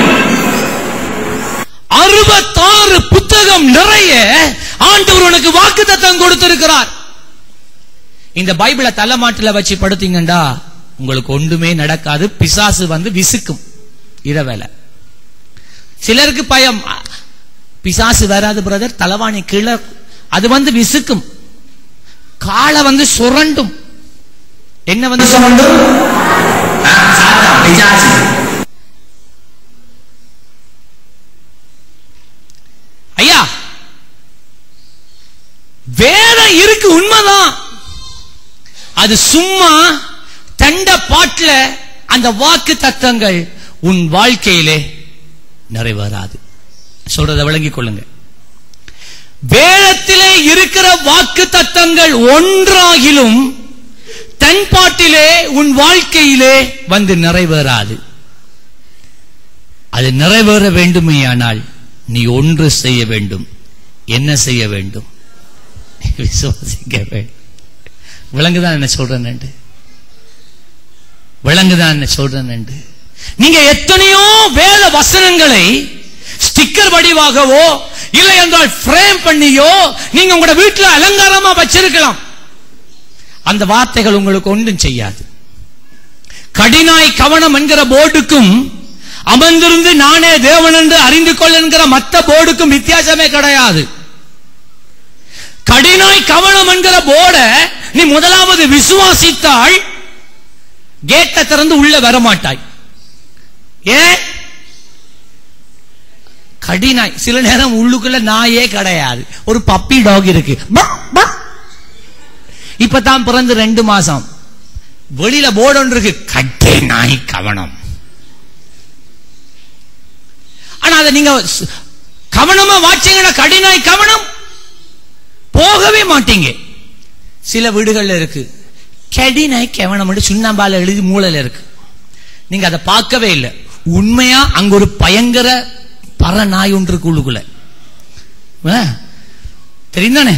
அறுபத்தாறு புத்தகம் நிறைய ஆண்டவர் உனக்கு வாக்குத்தத்தம் கொடுத்திருக்கிறார் இந்த பைபிளை தலைமாட்டுல வச்சு படுத்தீங்கண்டா உங்களுக்கு ஒன்றுமே நடக்காது பிசாசு வந்து விசுக்கும் இரவேல சிலருக்கு பயம் அ, பிசாசு வராது பிரதர் தலைவாணி கீழே அது வந்து விசுக்கும் காலை வந்து சுரண்டும் என்ன வந்து சம்பந்தம் சாத்தான் பிசாசு ஐயா வேதம் இருக்கு உண்மைதான் அது சும்மா தண்ட பாட்டுல அந்த வாக்கு தத்தங்கள் உன் வாழ்க்கையிலே நிறைவேறாது சொல்றத விளங்கிக் கொள்ளுங்க வேதத்திலே இருக்கிற வாக்கு தத்தங்கள் ஒன்றாகிலும் தன் பாட்டிலே உன் வாழ்க்கையிலே வந்து நிறைவேறாது அது நிறைவேற வேண்டுமேயானால் நீ ஒன்று செய்ய வேண்டும் என்ன செய்ய வேண்டும் விசுவாசிக்க வேண்டும் விளங்குதான் என்ன சொல்றேன் விளங்குதான் என்ன சொல்றேன் நீங்க எத்தனையோ வேத வசனங்களை ஸ்டிக்கர் வடிவாகவோ இல்லை என்றால் ஃப்ரேம் பண்ணியோ நீங்க உங்களோட வீட்டுல அலங்காரமா வச்சிருக்கலாம் அந்த வார்த்தைகள் உங்களுக்கு ஒன்றும் செய்யாது கடினாய் கவனம் என்கிற போர்டுக்கும் அமர்ந்திருந்து நானே தேவன் என்று அறிந்து கொள் என்கிற மத்த போர்டுக்கும் வித்தியாசமே கிடையாது கடினாய் கவனம் என்கிற போர்ட நீ முதலாவது விசுவாசித்தால் கேட்டை திறந்து உள்ள வரமாட்டாய் ஏன் கடினாய் சில நேரம் உள்ளுக்குள்ள நாயே கிடையாது ஒரு பப்பி டாக் இருக்கு பா, பா. இப்பதான் பிறந்து ரெண்டு மாசம் வெளியில போர்டு ஒன்று இருக்கு கடினாய் கவனம் ஆனா அதை நீங்க ஸ்- கவனமா வாட்சிங்கன்னா கடினாய் கவனம் போகவே மாட்டீங்க சில வீடுகள்ல இருக்கு கடினாய் கவனம் சுண்ணாம்பால எழுதி மூலையில இருக்கு நீங்க அதை பார்க்கவே இல்லை உண்மையா அங்க ஒரு பயங்கர பற நாய் ஒன்று இருக்கு உள்ளுக்குள்ள ஆ, தெரியுந்தானே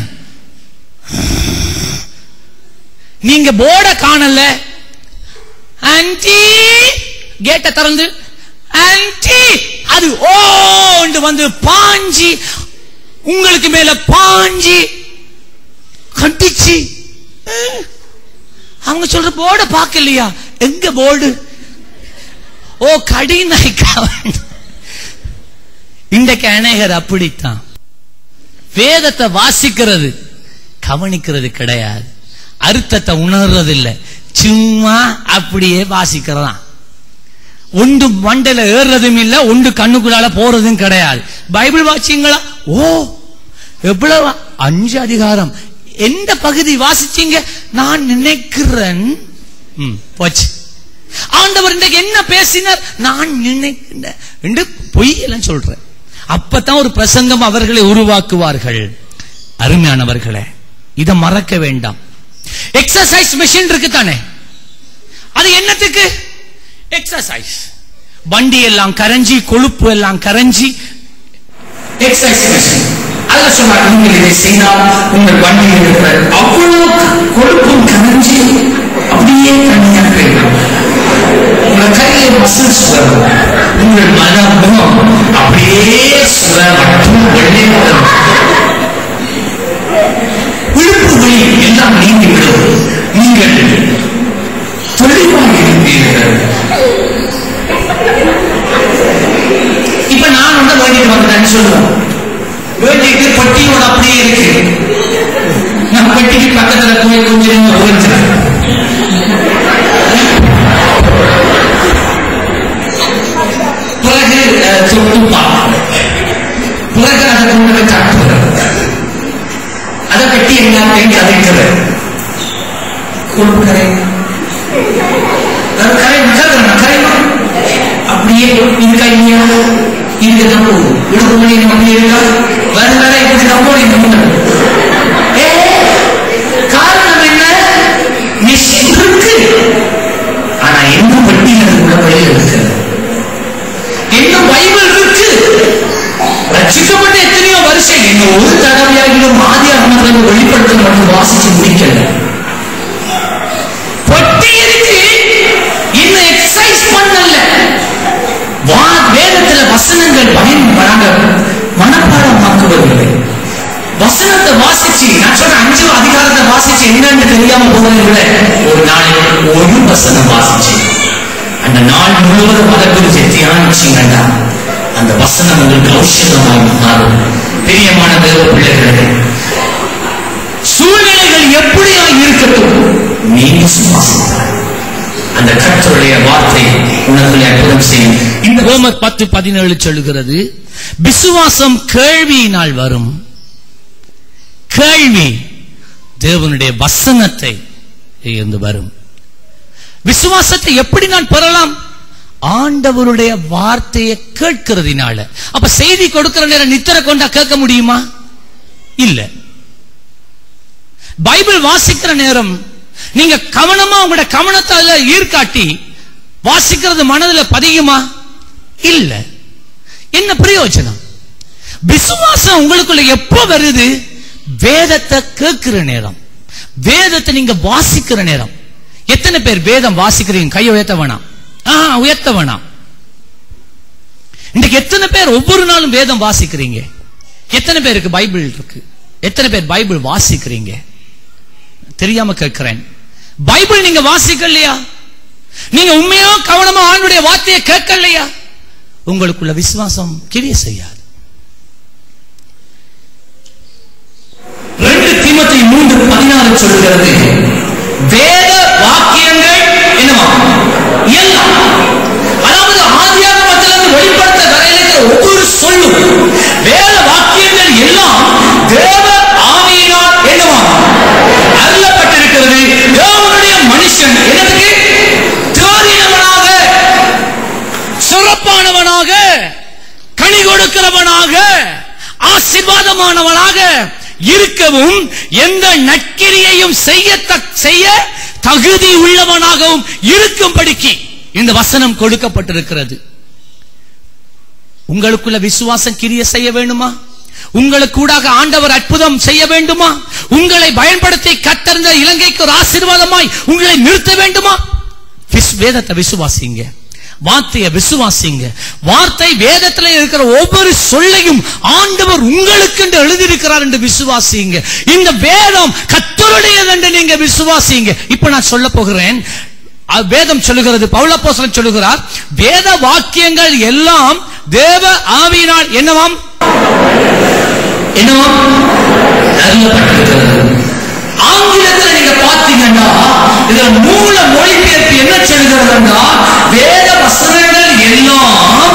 நீங்க போர்ட காணல ஆன்டி கேட்ட திறந்து ஆன்டி அது ஓண்டு வந்து பாஞ்சி உங்களுக்கு மேல பாஞ்சி கட்டிச்சு அஹ். அவங்க சொல்ற போர்ட பார்க்கலையா எங்க போர்டு ஓ கடினாய் கவனம் இன்றைக்கு அநேகர் அப்படித்தான் வேதத்தை வாசிக்கிறது கவனிக்கிறது கிடையாது அர்த்தத்தை உணர்றது இல்ல சும்மா அப்படியே வாசிக்கிறதாம் ஒன்று மண்டையில ஏறுறதும் இல்ல ஒன்று கண்ணுக்குள்ளால போறதும் கிடையாது பைபிள் வாசிங்களா ஓ எவ்வளவு அஞ்சு அதிகாரம் எந்த பகுதி வாசிச்சீங்க நான் நினைக்கிறேன் ம், போச்சு ஆண்டவர் இன்றைக்கு என்ன பேசினார் நான் நினைக்கிறேன் என்று பொய் எல்லாம் சொல்றேன் அப்பதான் ஒரு பிரசங்கம் அவர்களை உருவாக்குவார்கள் அருமையானவர்களே இதை மறக்க வேண்டாம் எக்ஸசைஸ் மெஷின் இருக்கு தானே அது என்னத்துக்கு எக்ஸசைஸ் வண்டி எல்லாம் கரைஞ்சி கொழுப்பு எல்லாம் கரைஞ்சி எக்ஸசைஸ் மெஷின் அல்ல சொன்னார் நீங்கள் இதை செய்தால் உங்கள் வண்டியில் இருக்கிற அவ்வளவு கொழுப்பும் கரைஞ்சி அப்படியே தனியாக போயிடும் உங்கள் கையில மசில்ஸ் வரும் உங்கள் மனமும் அப்படியே சுர மட்டும் வெள்ளை வரும் இழுப்பு வலி எல்லாம் நீங்கிவிடும் நீங்கள் தெளிவாக இருப்பீர்கள் இப்ப நான் ஒண்ணு வேண்டிட்டு வந்தேன்னு சொல்லுவோம் வேண்டிட்டு பட்டியோட அப்படியே இருக்கு நான் ஆவியை கொஞ்சம் உயர்த்துறேன் பிறகு அஹ், தொட்டு பார்க்கிறேன் பிறகு அதை கொண்டு போய் காட்டுறேன் அதை கட்டி எல்லாத்தையும் கதைக்கிறேன் கொடுக்கிறேன் நான் கரை நகர்றேன் கரைமா அப்படியே இருக்கா இல்லையா இதுதான் போகும் விடுப்பு மணி அப்படி இருக்கா வேற வேற இப்படி தான் போனீங்க ஏ காரணம் என்ன மிஸ் இருக்கு ஆனா இன்னும் பட்டியல் அதுக்குள்ள வெளியில் இருக்கிறது இன்னும் பைபிள் இருக்கு ரட்சிக்கப்பட்ட எத்தனையோ வருஷம் என்ன ஒரு தடவையாகிலும் ஆதி அகமதில் வெளிப்படுத்த மட்டும் வாசிச்சு முடிக்கல பொட்டி இருக்கு இன்னும் எக்ஸசைஸ் பண்ணல வா வேதத்துல வசனங்கள் பயன் வராங்க மனப்பாடமாக்குவதில்லை வசனத்தை வாசிச்சு நான் சொன்ன அஞ்சு அதிகாரத்தை வாசிச்சு என்னன்னு தெரியாம போவதை விட ஒரு நாளைக்கு ஒரு வசனம் வாசிச்சு அந்த நாள் முழுவதும் அதை குறித்து தியானிச்சீங்கன்னா அந்த வசனம் உங்களுக்கு ஔஷதமாய் மாறும் பிரியமான தேவ பிள்ளைகளே சூழ்நிலைகள் எப்படியா இருக்கட்டும் நீங்க சுவாசித்தார் அந்த கர்த்தருடைய வார்த்தை உனக்கு அற்புதம் செய்யும் இந்த ரோமர் பத்து பதினேழு சொல்லுகிறது விசுவாசம் கேள்வியினால் வரும் கேள்வி தேவனுடைய வசனத்தை இருந்து வரும் விசுவாசத்தை எப்படி நான் பெறலாம் ஆண்டவருடைய வார்த்தையை கேட்கிறதுனால அப்ப செய்தி கொடுக்கிற நேரம் நித்திர கொண்டா கேட்க முடியுமா இல்ல பைபிள் வாசிக்கிற நேரம் நீங்க கவனமா உங்களோட கவனத்தை அதுல ஈர்க்காட்டி வாசிக்கிறது மனதுல பதியுமா இல்ல என்ன பிரயோஜனம் விசுவாசம் உங்களுக்குள்ள எப்ப வருது வேதத்தை கேட்கிற நேரம் வேதத்தை நீங்க வாசிக்கிற நேரம் எத்தனை பேர் வேதம் வாசிக்கிறீங்க கையை உயர்த்த வேணாம் ஆ உயர்த்த வேணாம் இன்னைக்கு எத்தனை பேர் ஒவ்வொரு நாளும் வேதம் வாசிக்கிறீங்க எத்தனை பேருக்கு பைபிள் இருக்கு எத்தனை பேர் பைபிள் வாசிக்கிறீங்க தெரியாம கேட்கிறேன் பைபிள் நீங்க வாசிக்கலையா நீங்க உண்மையா கவனமா ஆண்டுடைய வார்த்தையை கேட்கலையா உங்களுக்குள்ள விசுவாசம் கிரிய செய்யாது ரெண்டு தீமத்தை மூன்று பதினாறு சொல்கிறது வேத வாக்கியங்கள் என்னவா எல்லாம் அதாவது ஆதியாகமத்திலிருந்து வெளிப்படுத்த வரையில ஒவ்வொரு சொல்லும் வேத வாக்கியங்கள் எல்லாம் தேவ ஆவியினால் என்னவா அருளப்பட்டிருக்கிறது தேவனுடைய மனுஷன் என்னதுக்கு தேறினவனாக சிறப்பானவனாக கனி கொடுக்கிறவனாக ஆசீர்வாதமானவனாக இருக்கவும் எந்த நற்கிரியையும் செய்ய செய்ய தகுதி உள்ளவனாகவும் இருக்கும்படிக்கு இந்த வசனம் கொடுக்கப்பட்டிருக்கிறது உங்களுக்குள்ள விசுவாசம் கிரிய செய்ய வேண்டுமா உங்களுக்கூடாக ஆண்டவர் அற்புதம் செய்ய வேண்டுமா உங்களை பயன்படுத்தி கத்தர்ந்த இலங்கைக்கு ஒரு ஆசீர்வாதமாய் உங்களை நிறுத்த வேண்டுமா விஸ்- வேதத்தை விசுவாசிங்க வார்த்தையை விசுவாசிங்க வார்த்தை வேதத்தில் இருக்கிற ஒவ்வொரு சொல்லையும் ஆண்டவர் உங்களுக்கு என்று எழுதியிருக்கிறார் என்று விசுவாசிங்க இந்த வேதம் கத்தருடையது என்று நீங்க விசுவாசிங்க இப்ப நான் சொல்ல போகிறேன் அ- வேதம் சொல்லுகிறது பவுலப்போசலன் சொல்லுகிறார் வேத வாக்கியங்கள் எல்லாம் தேவ ஆவியினால் என்னவாம் என்னவா அருளப்பட்டிருக்கிறது ஆங்கிலத்தில் நீங்க பார்த்தீங்கன்னா இதுல மூல மொழிபெயர்ப்பு என்ன சொல்கிறதுன்னா வேத வசனங்கள் எல்லாம்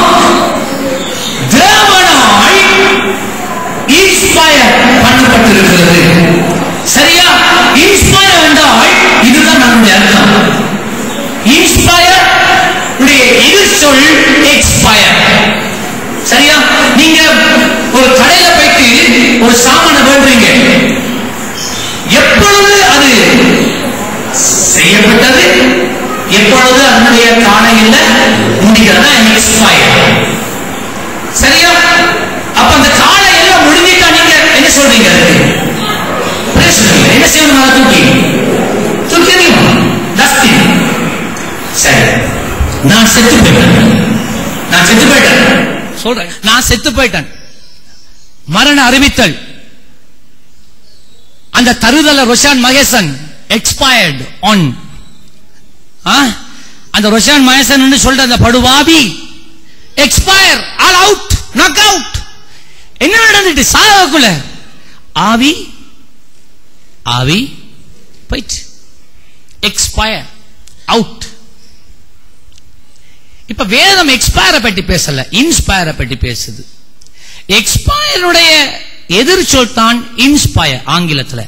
தேவனாய் இன்ஸ்பயர் பண்ணப்பட்டிருக்கிறது சரியா இன்ஸ்பயர் என்றால் இதுதான் நம்முடைய அர்த்தம் இன்ஸ்பயர் உடைய எதிர் சொல் எக்ஸ்பயர் சரியா நீங்க ஒரு கடையில போயிட்டு ஒரு சாமானை வேண்டுறீங்க எப்பொழுது அது செய்யப்பட்டது எப்பொழுது அதனுடைய காலையில் முடிகிறதா எக்ஸ்பயர் சரியா அப்ப அந்த காலை எல்லாம் முடிஞ்சிட்டா நீங்க என்ன சொல்றீங்க அதுக்கு பிரச்சனை என்ன செய்யணும் அதை தூக்கி தூக்கி எறியணும். டஸ்ட்பின் சரி நான் செத்து போயிட்டேன் நான் செத்து போயிட்டேன் சொல்றேன் நான் செத்து போயிட்டேன் மரண அறிவித்தல் அந்த தருதல ரொஷான் மகேசன் எக்ஸ்பயர்டு ஆன் அந்த ரொஷான் மகேசன் சொல்ற அந்த படுவாவி expire all out knock out என்ன நடந்துட்டு சாகக்குள்ள ஆவி ஆவி போயிட்டு எக்ஸ்பயர் அவுட் இப்ப வேதம் எக்ஸ்பயரை பற்றி பேசல இன்ஸ்பயரை பற்றி பேசுது எக்ஸ்பயருடைய எதிர்ச்சொல் தான் இன்ஸ்பயர் ஆங்கிலத்தில்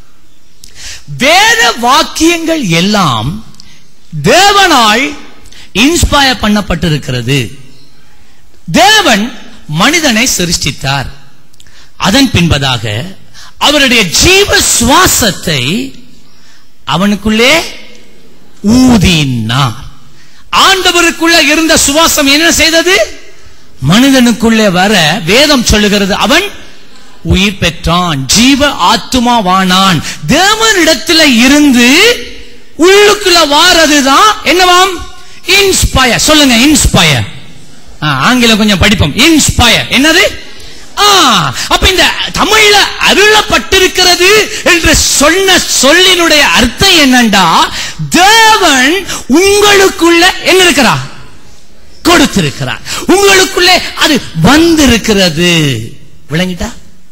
வேத வாக்கியங்கள் எல்லாம் தேவனால் இன்ஸ்பயர் பண்ணப்பட்டிருக்கிறது தேவன் மனிதனை சிருஷ்டித்தார் அதன் பின்பதாக அவருடைய ஜீவ சுவாசத்தை அவனுக்குள்ளே ஊதினார் ஆண்டவருக்குள்ள இருந்த சுவாசம் என்ன செய்தது மனிதனுக்குள்ளே வர வேதம் சொல்லுகிறது அவன் உயிர் பெற்றான் ஜீவ ஆத்துமாவானான் தேவனிடத்துல இருந்து உள்ளுக்குள்ள வாரதுதான் என்னவாம் இன்ஸ்பயர் சொல்லுங்க இன்ஸ்பயர் ஆங்கிலம் கொஞ்சம் படிப்போம் இன்ஸ்பயர் என்னது ஆ, அப்ப இந்த தமிழ்ல அருளப்பட்டிருக்கிறது என்று சொன்ன சொல்லினுடைய அர்த்தம் என்னண்டா தேவன் உங்களுக்குள்ள என்ன இருக்கிறா கொடுத்திருக்கிறார் உங்களுக்குள்ளே அது வந்திருக்கிறது விளங்கிட்டா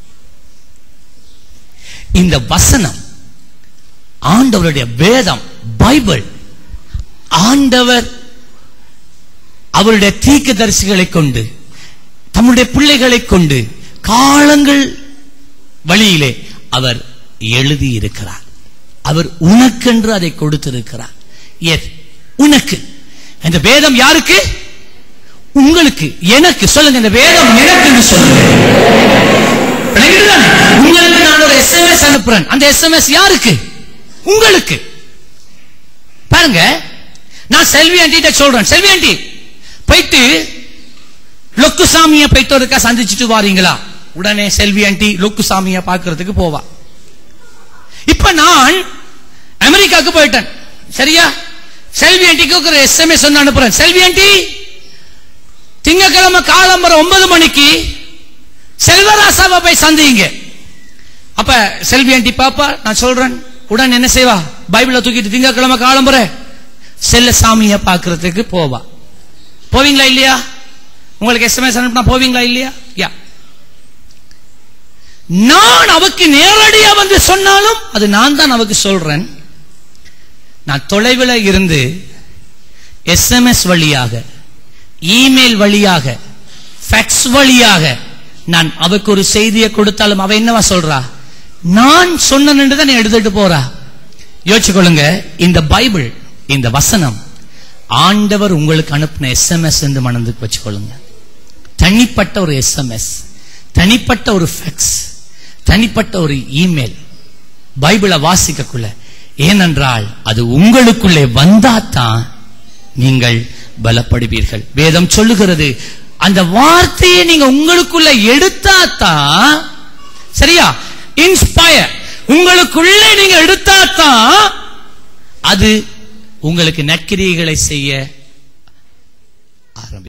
இந்த வசனம் ஆண்டவருடைய வேதம் பைபிள் ஆண்டவர் அவருடைய தீர்க்க தரிசிகளை கொண்டு தம்முடைய பிள்ளைகளை கொண்டு காலங்கள் வழியிலே அவர் எழுதி இருக்கிறார் அவர் உனக்கென்று அதை கொடுத்திருக்கிறார் எஸ் உனக்கு இந்த வேதம் யாருக்கு உங்களுக்கு எனக்கு சொல்லுங்க இந்த வேதம் எனக்குன்னு சொல்லுங்க விளங்குதுதானே? உங்களுக்கு நான் ஒரு எஸ்எம்எஸ் அனுப்புறேன் அந்த எஸ்எம்எஸ் யாருக்கு உங்களுக்கு பாருங்க நான் செல்வி ஆண்டிட்ட சொல்றேன் செல்வி ஆண்டி போயிட்டு லொக்குசாமிய போயிட்டு ஒருக்கா சந்திச்சுட்டு வாரீங்களா உடனே செல்வி ஆண்டி லொக்குசாமிய பார்க்கிறதுக்கு போவா இப்ப நான் அமெரிக்காவுக்கு போயிட்டேன் சரியா செல்வி ஆண்டிக்கு ஒரு எஸ்எம்எஸ் வந்து அனுப்புறேன் செல்வி ஆண்டி திங்கக்கிழமை காலம்பரம் ஒன்பது மணிக்கு செல்வராசாவை போய் சந்திங்க அப்ப செல்வி ஆண்டி பாப்பா நான் சொல்றேன் உடன் என்ன செய்வா பைபிள தூக்கிட்டு திங்கக்கிழமை காலம்புற செல்ல சாமியை பார்க்கிறதுக்கு போவா போவீங்களா இல்லையா உங்களுக்கு எஸ்எம்எஸ் அனுப்பினா போவீங்களா இல்லையா யா நான் அவக்கு நேரடியா வந்து சொன்னாலும் அது நான் தான் அவக்கு சொல்றேன் நான் தொலைவில் இருந்து எஸ்எம்எஸ் வழியாக இமெயில் வழியாக ஃபேக்ஸ் வழியாக நான் அவக்கு ஒரு செய்தியை கொடுத்தாலும் அவ என்னவா சொல்றா நான் சொன்னேன்னு தான் எடுத்துட்டு போறா யோசிச்சு கொள்ளுங்க இந்த பைபிள் இந்த வசனம் ஆண்டவர் உங்களுக்கு அனுப்பின எஸ்எம்எஸ் என்று மனதுக்கு வச்சுக்கொள்ளுங்க தனிப்பட்ட ஒரு எஸ்எம்எஸ் தனிப்பட்ட ஒரு ஃபேக்ஸ் தனிப்பட்ட ஒரு இமெயில் பைபிளை வாசிக்கக்குள்ள ஏனென்றால் அது உங்களுக்குள்ளே வந்தாதான் நீங்கள் பலப்படுவீர்கள் வேதம் சொல்லுகிறது அந்த வார்த்தையை நீங்க உங்களுக்குள்ள எடுத்தாதான் சரியா இன்ஸ்பயர் உங்களுக்குள்ளே நீங்க எடுத்தாதான் அது உங்களுக்கு நற்கிரியைகளை செய்ய